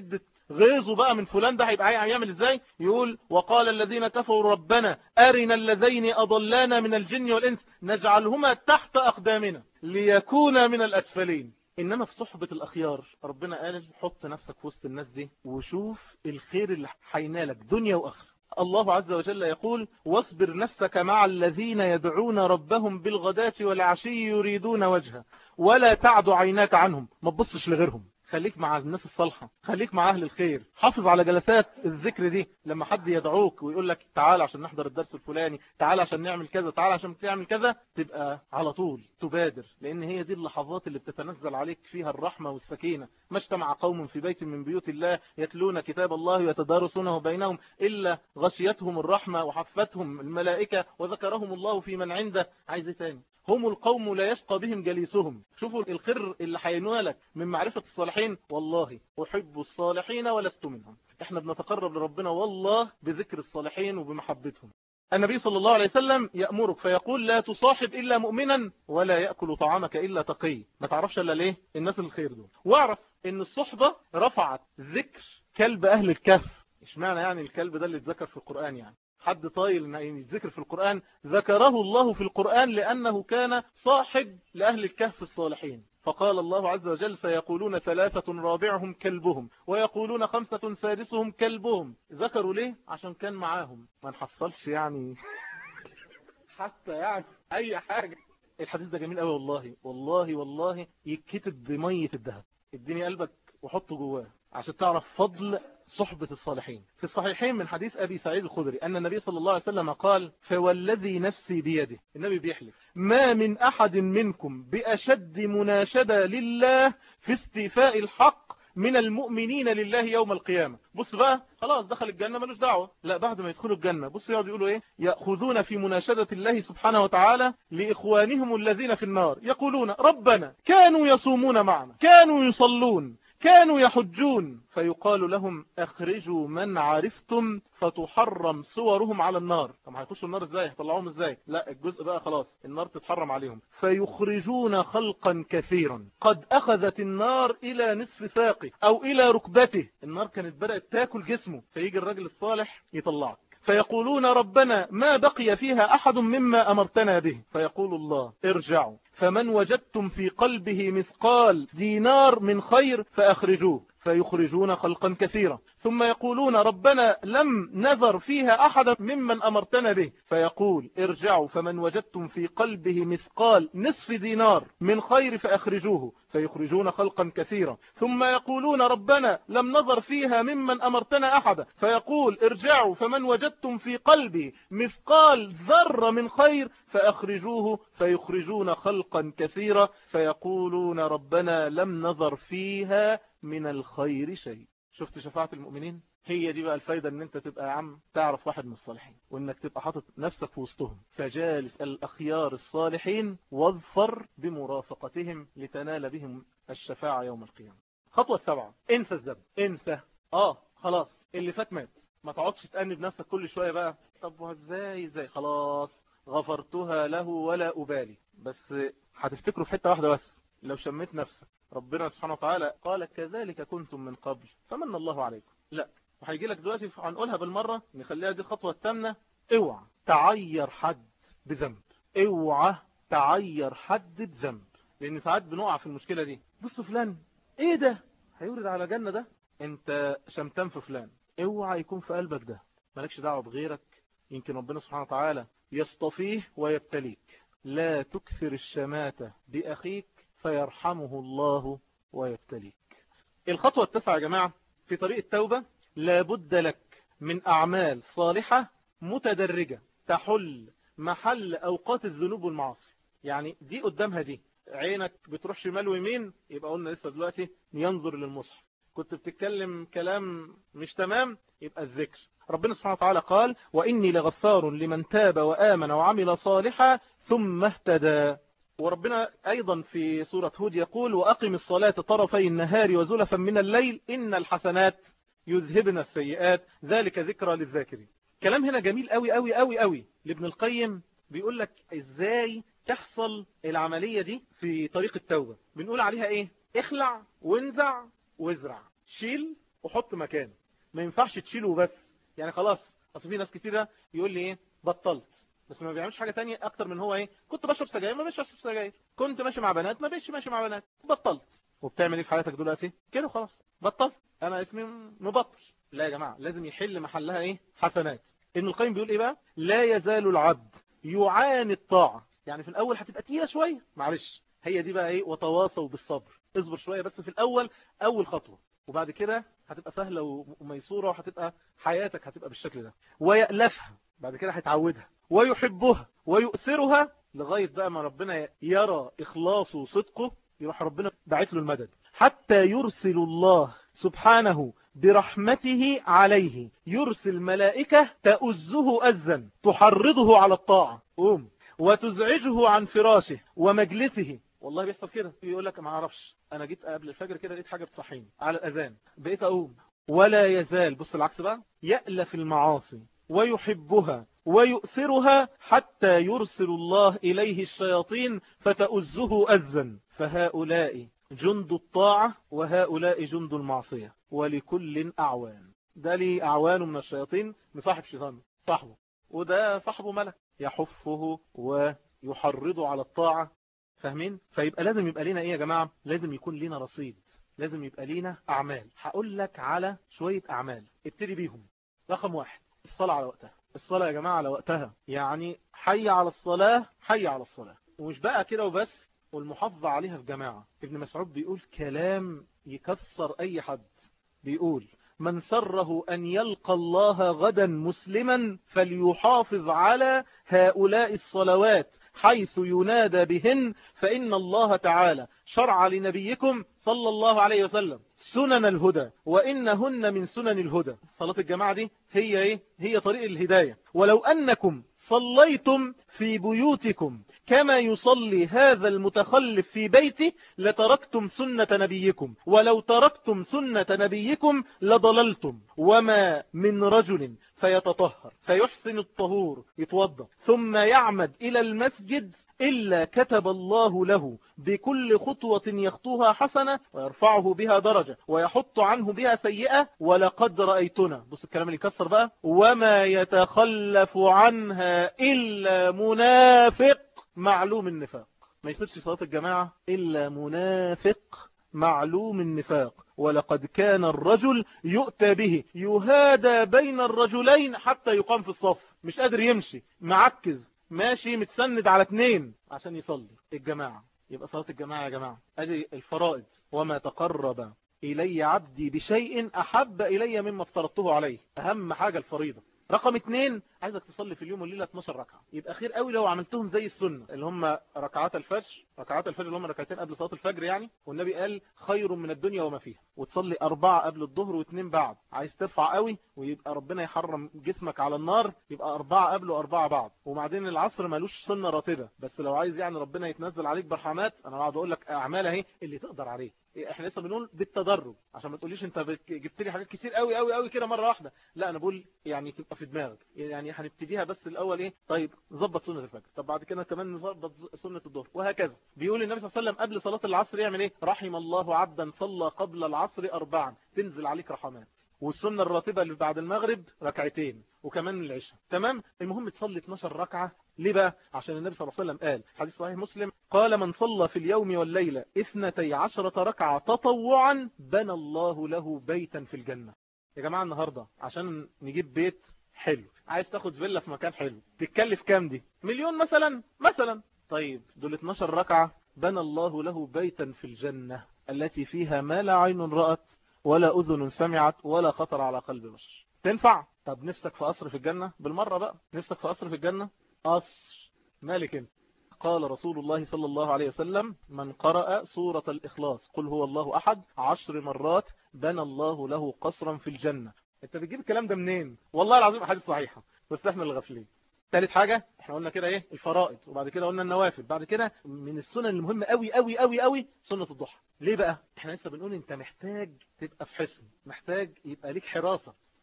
غيظه بقى من فلان ده هيبقى هيعمل ازاي يقول وقال الذين كفروا ربنا أرنا اللذين أضلانا من الجن والإنس نجعلهما تحت أقدامنا ليكونا من الأسفلين إنما في صحبة الأخيار ربنا قال حط نفسك في وسط الناس دي وشوف الخير اللي حينالك دنيا وآخرة الله عز وجل يقول واصبر نفسك مع الذين يدعون ربهم بالغداة والعشي يريدون وجهه ولا تعد عيناك عنهم ما تبصش لغيرهم خليك مع الناس الصالحة خليك مع أهل الخير حافظ على جلسات الذكر دي لما حد يدعوك ويقول لك تعال عشان نحضر الدرس الفلاني تعال عشان نعمل كذا تعال عشان تعمل كذا تبقى على طول تبادر لأن هي دي اللحظات اللي بتتنزل عليك فيها الرحمة والسكينة ما اجتمع قوم في بيت من بيوت الله يتلون كتاب الله ويتدارسونه بينهم إلا غشيتهم الرحمة وحفتهم الملائكة وذكرهم الله في من عنده عايز تاني هم القوم لا يشقى بهم جليسهم شوفوا الخير اللي حينوالك من معرفة الصالحين والله أحب الصالحين ولست منهم احنا بنتقرب لربنا والله بذكر الصالحين وبمحبتهم النبي صلى الله عليه وسلم يأمرك فيقول لا تصاحب إلا مؤمنا ولا يأكل طعامك إلا تقي ما تعرفش إلا ليه الناس الخير دول واعرف ان الصحبة رفعت ذكر كلب أهل الكهف اشمعنى يعني الكلب ده اللي اتذكر في القرآن يعني حد طايل ان يذكر في القرآن ذكره الله في القرآن لأنه كان صاحب لأهل الكهف الصالحين فقال الله عز وجل سيقولون ثلاثة رابعهم كلبهم ويقولون خمسة سادسهم كلبهم ذكروا ليه عشان كان معاهم ما نحصلش يعني حتى يعني اي حاجة الحديث ده جميل قوي والله والله والله يتكتب بمية الذهب اديني قلبك وحطه جواه عشان تعرف فضل صحبة الصالحين في الصحيحين من حديث أبي سعيد الخدري أن النبي صلى الله عليه وسلم قال فوالذي نفسي بيده النبي بيحلف ما من أحد منكم بأشد مناشدة لله في استيفاء الحق من المؤمنين لله يوم القيامة بص بقى خلاص دخل الجنة ملوش دعوة لا بعد ما يدخلوا الجنة بص يقعدوا يقولوا ايه يأخذون في مناشدة الله سبحانه وتعالى لإخوانهم الذين في النار يقولون ربنا كانوا يصومون معنا كانوا يصلون كانوا يحجون فيقال لهم اخرجوا من عرفتم فتحرم صورهم على النار طب هيخشوا النار ازاي هيطلعوهم ازاي لا الجزء بقى خلاص النار تتحرم عليهم فيخرجون خلقا كثيرا قد اخذت النار الى نصف ساقه او الى ركبته النار كانت بدأت تاكل جسمه فيجي الراجل الصالح يطلعك فيقولون ربنا ما بقي فيها أحد مما أمرتنا به فيقول الله ارجعوا فمن وجدتم في قلبه مثقال دينار من خير فأخرجوه فيخرجون خلقا كثيرا ثم يقولون ربنا لم نذر فيها أحدا ممن أمرتنا به فيقول ارجعوا فمن وجدتم في قلبه مثقال نصف دينار من خير فأخرجوه فيخرجون خلقا كثيرا ثم يقولون ربنا لم نظر فيها ممن أمرتنا أحدا فيقول ارجعوا فمن وجدتم في قلبه مثقال ذر من خير فأخرجوه فيخرجون خلقا كثيرا فيقولون ربنا لم نظر فيها من الخير شيء شفت شفاعة المؤمنين هي دي بقى الفايدة ان انت تبقى يا عم تعرف واحد من الصالحين وانك تبقى حاطط نفسك في وسطهم فجالس الاخيار الصالحين واظفر بمرافقتهم لتنال بهم الشفاعة يوم القيامة خطوة السبعة انسى الذنب انسى اه خلاص اللي فات مات ما تقعدش تأنب نفسك كل شوية بقى طب وازاي ازاي خلاص غفرتها له ولا أبالي بس هتفتكروا في حتة واحدة بس لو شميت نفسك ربنا سبحانه وتعالى قال كذلك كنتم من قبل فمن الله عليكم لا وهيجي لك دلوقتي هنقولها بالمرة نخليها دي الخطوة الثامنة اوعى تعير حد بذنب اوعى تعير حد بذنب لان ساعات بنقع في المشكلة دي بص فلان ايه ده هيورد على جنة ده انت شمتان في فلان اوعى يكون في قلبك ده مالكش دعوة بغيرك يمكن ربنا سبحانه وتعالى يصطفيه ويبتليك لا تكثر الشماتة بأخيك فيرحمه الله ويبتليك الخطوة التسعة يا جماعة في طريق التوبة لابد لك من أعمال صالحة متدرجة تحل محل أوقات الذنوب والمعاصي يعني دي قدامها دي عينك بتروح شمال ويمين يبقى قلنا لسه دلوقتي ينظر للمصحف كنت بتتكلم كلام مش تمام يبقى الذكر ربنا سبحانه وتعالى قال وإني لغفار لمن تاب وآمن وعمل صالحا ثم اهتدى وربنا أيضا في سورة هود يقول وأقم الصلاة طرفي النهار وزلفا من الليل إن الحسنات يذهبن السيئات ذلك ذكرى للذاكرين كلام هنا جميل قوي قوي قوي قوي لابن القيم بيقول لك ازاي تحصل العملية دي في طريق التوبة بنقول عليها ايه اخلع وانزع وازرع شيل وحط مكان ما ينفعش تشيله بس يعني خلاص اصل في ناس كتيرة يقول لي ايه بطلت بس ما بيعملش حاجة تانية اكتر من هو ايه كنت بشرب سجاير ما بقتش اشرب سجاير كنت ماشي مع بنات ما بقتش ماشي مع بنات بطلت وبتعمل ايه في حياتك دلوقتي كده خلاص بطلت انا اسمي مبطل لا يا جماعة لازم يحل محلها ايه حسنات ابن القيم بيقول ايه بقى لا يزال العبد يعاني الطاعة يعني في الاول هتبقى تقيلة شوية معلش هي دي بقى ايه وتواصوا بالصبر اصبر شوية بس في الاول اول خطوة وبعد كده هتبقى سهلة وميسورة وهتبقى حياتك هتبقى بالشكل ده ويألفها بعد كده هيتعودها ويحبها ويؤثرها لغاية بقى ما ربنا يرى إخلاصه وصدقه يروح ربنا باعت له المدد حتى يرسل الله سبحانه برحمته عليه يرسل ملائكة تأزه أزا تحرضه على الطاعة قوم وتزعجه عن فراشه ومجلسه والله بيحصل كده يقول لك ما اعرفش انا جيت قبل الفجر كده لقيت حاجه بتصحيني على الاذان بقيت اقوم ولا يزال بص العكس بقى يألف المعاصي ويحبها ويؤثرها حتى يرسل الله إليه الشياطين فتأزه أزا فهؤلاء جند الطاعة وهؤلاء جند المعصية ولكل أعوان ده لي أعوان من الشياطين مصاحب شيطان صاحبه وده صاحبه ملك يحفه ويحرضه على الطاعة فاهمين فيبقى لازم يبقى لنا ايه يا جماعة لازم يكون لنا رصيد لازم يبقى لنا اعمال هقول لك على شوية اعمال ابتدي بيهم رقم واحد الصلاة على وقتها الصلاة يا جماعة على وقتها يعني حي على الصلاة حي على الصلاة ومش بقى كده وبس والمحافظة عليها في جماعة ابن مسعود بيقول كلام يكسر اي حد بيقول من سره أن يلقى الله غدا مسلما فليحافظ على هؤلاء الصلوات حيث ينادى بهن فإن الله تعالى شرع لنبيكم صلى الله عليه وسلم سنن الهدى وإنهن من سنن الهدى صلاة الجماعة دي هي إيه؟ هي طريق الهداية ولو أنكم صليتم في بيوتكم كما يصلي هذا المتخلف في بيته لتركتم سنة نبيكم ولو تركتم سنة نبيكم لضللتم وما من رجل فيتطهر فيحسن الطهور يتوضا ثم يعمد إلى المسجد إلا كتب الله له بكل خطوة يخطوها حسنة ويرفعه بها درجة ويحط عنه بها سيئة ولقد رأيتنا بص الكلام اللي كسر بقى وما يتخلف عنها إلا منافق معلوم النفاق ما يصيرش صلاة الجماعة إلا منافق معلوم النفاق ولقد كان الرجل يؤتى به يهادى بين الرجلين حتى يقام في الصف مش قادر يمشي معكز ماشي متسند على اتنين عشان يصلي الجماعة يبقى صلاة الجماعة يا جماعة ادي الفرائض وما تقرب إلي عبدي بشيء أحب إلي مما افترضته عليه أهم حاجة الفريضة رقم اتنين عايزك تصلي في اليوم والليلة 12 ركعة يبقى خير قوي لو عملتهم زي السنة اللي هم ركعات الفجر ركعات الفجر اللي هم ركعتين قبل صلاة الفجر يعني والنبي قال خير من الدنيا وما فيها وتصلي أربعة قبل الظهر واثنين بعد عايز ترفع قوي ويبقى ربنا يحرم جسمك على النار يبقى أربعة قبل وأربعة بعد وبعدين العصر ملوش سنة راتبة بس لو عايز يعني ربنا يتنزل عليك برحمات أنا قاعد أقول لك أعمال اهي اللي تقدر عليه احنا لسه بنقول بالتدرج عشان ما تقوليش انت جبت لي حاجات كتير قوي قوي قوي كده مره واحده لا انا بقول يعني تبقى في دماغك يعني هنبتديها بس الاول ايه طيب نظبط سنه الفجر طب بعد كده كمان نظبط سنه الظهر وهكذا بيقول النبي صلى الله عليه وسلم قبل صلاه العصر يعمل ايه رحم الله عبدا صلى قبل العصر اربعا تنزل عليك رحمات والسنة الراتبة اللي بعد المغرب ركعتين وكمان العشاء تمام المهم تصلي 12 ركعة ليه بقى عشان النبي صلى الله عليه وسلم قال حديث صحيح مسلم قال من صلى في اليوم والليلة اثنتي عشرة ركعة تطوعا بنى الله له بيتا في الجنة يا جماعة النهاردة عشان نجيب بيت حلو عايز تاخد فيلا في مكان حلو تتكلف كام دي مليون مثلا مثلا طيب دول 12 ركعة بنى الله له بيتا في الجنة التي فيها ما لا عين رأت ولا أذن سمعت ولا خطر على قلب بشر تنفع طب نفسك في قصر في الجنة بالمرة بقى نفسك في قصر في الجنة قصر مالك انت قال رسول الله صلى الله عليه وسلم من قرأ سورة الإخلاص قل هو الله أحد عشر مرات بنى الله له قصرا في الجنة انت بتجيب الكلام ده منين والله العظيم حديث صحيحة بس احنا اللي غافلين ثالث حاجة احنا قلنا كده ايه الفرائض وبعد كده قلنا النوافل بعد كده من السنن المهمة قوي قوي قوي قوي سنة الضحى ليه بقى احنا لسه بنقول انت محتاج تبقى في حسن محتاج يبقى ليك حراسة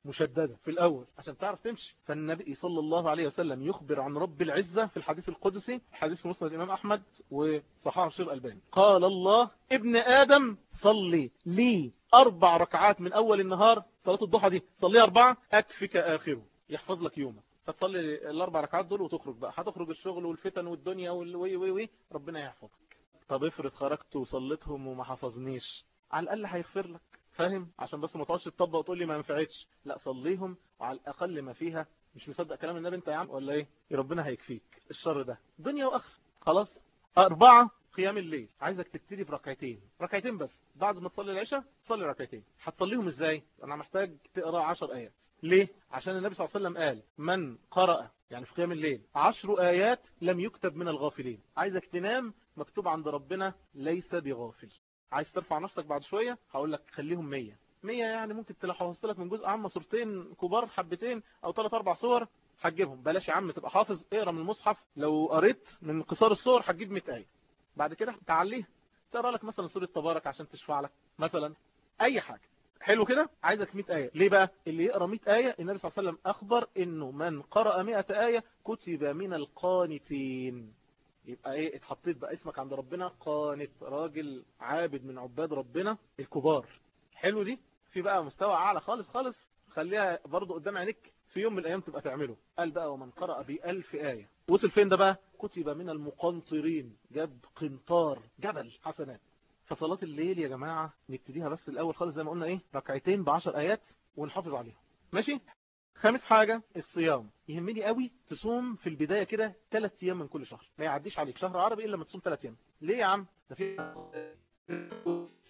مشددة في الأول عشان تعرف تمشي فالنبي صلى الله عليه وسلم يخبر عن رب العزة في الحديث القدسي حديث في مسند الإمام أحمد وصححه الشيخ الألباني قال الله ابن آدم صلي لي أربع ركعات من أول النهار صلاة الضحى دي صلي أربعة أكفك آخره يحفظ لك يومك فتصلي الأربع ركعات دول وتخرج بقى هتخرج الشغل والفتن والدنيا والوي وي وي ربنا يحفظك طب افرض خرجت وصليتهم وما حفظنيش على الأقل هيغفر لك فاهم عشان بس ما تقعدش تطبق وتقول لي ما ينفعتش لا صليهم وعلى الأقل ما فيها مش مصدق كلام النبي انت يا عم ولا ايه ربنا هيكفيك الشر ده دنيا واخره خلاص أربعة قيام الليل عايزك تبتدي بركعتين ركعتين بس بعد ما تصلي العشاء تصلي ركعتين هتصليهم ازاي انا محتاج تقرا 10 ايات ليه عشان النبي صلى الله عليه وسلم قال من قرأ يعني في قيام الليل عشر آيات لم يكتب من الغافلين عايزك تنام مكتوب عند ربنا ليس بغافل عايز ترفع نفسك بعد شوية هقول لك خليهم 100 100 يعني ممكن لو حفظت لك من جزء عام صورتين كبار حبتين او ثلاث اربع صور هتجيبهم بلاش يا عم تبقى حافظ اقرا من المصحف لو قريت من قصار الصور هتجيب 100 آية بعد كده تعليها تقرا لك مثلا سورة تبارك عشان تشفع لك مثلا اي حاجة حلو كده عايزك 100 آية ليه بقى اللي يقرأ 100 آية النبي صلى الله عليه وسلم أخبر إنه من قرأ 100 آية كتب من القانتين يبقى ايه اتحطيت بقى اسمك عند ربنا قانت راجل عابد من عباد ربنا الكبار حلو دي في بقى مستوى اعلى خالص خالص خليها برضو قدام عينيك في يوم من الايام تبقى تعمله قال بقى ومن قرأ بألف آية وصل فين ده بقى كتب من المقنطرين جاب قنطار جبل حسنات فصلاة الليل يا جماعة نبتديها بس الأول خالص زي ما قلنا إيه ركعتين بعشر آيات ونحافظ عليهم ماشي خامس حاجة الصيام يهمني قوي تصوم في البداية كده ثلاث أيام من كل شهر ما يعديش عليك شهر عربي إلا ما تصوم ثلاث أيام ليه يا عم ده في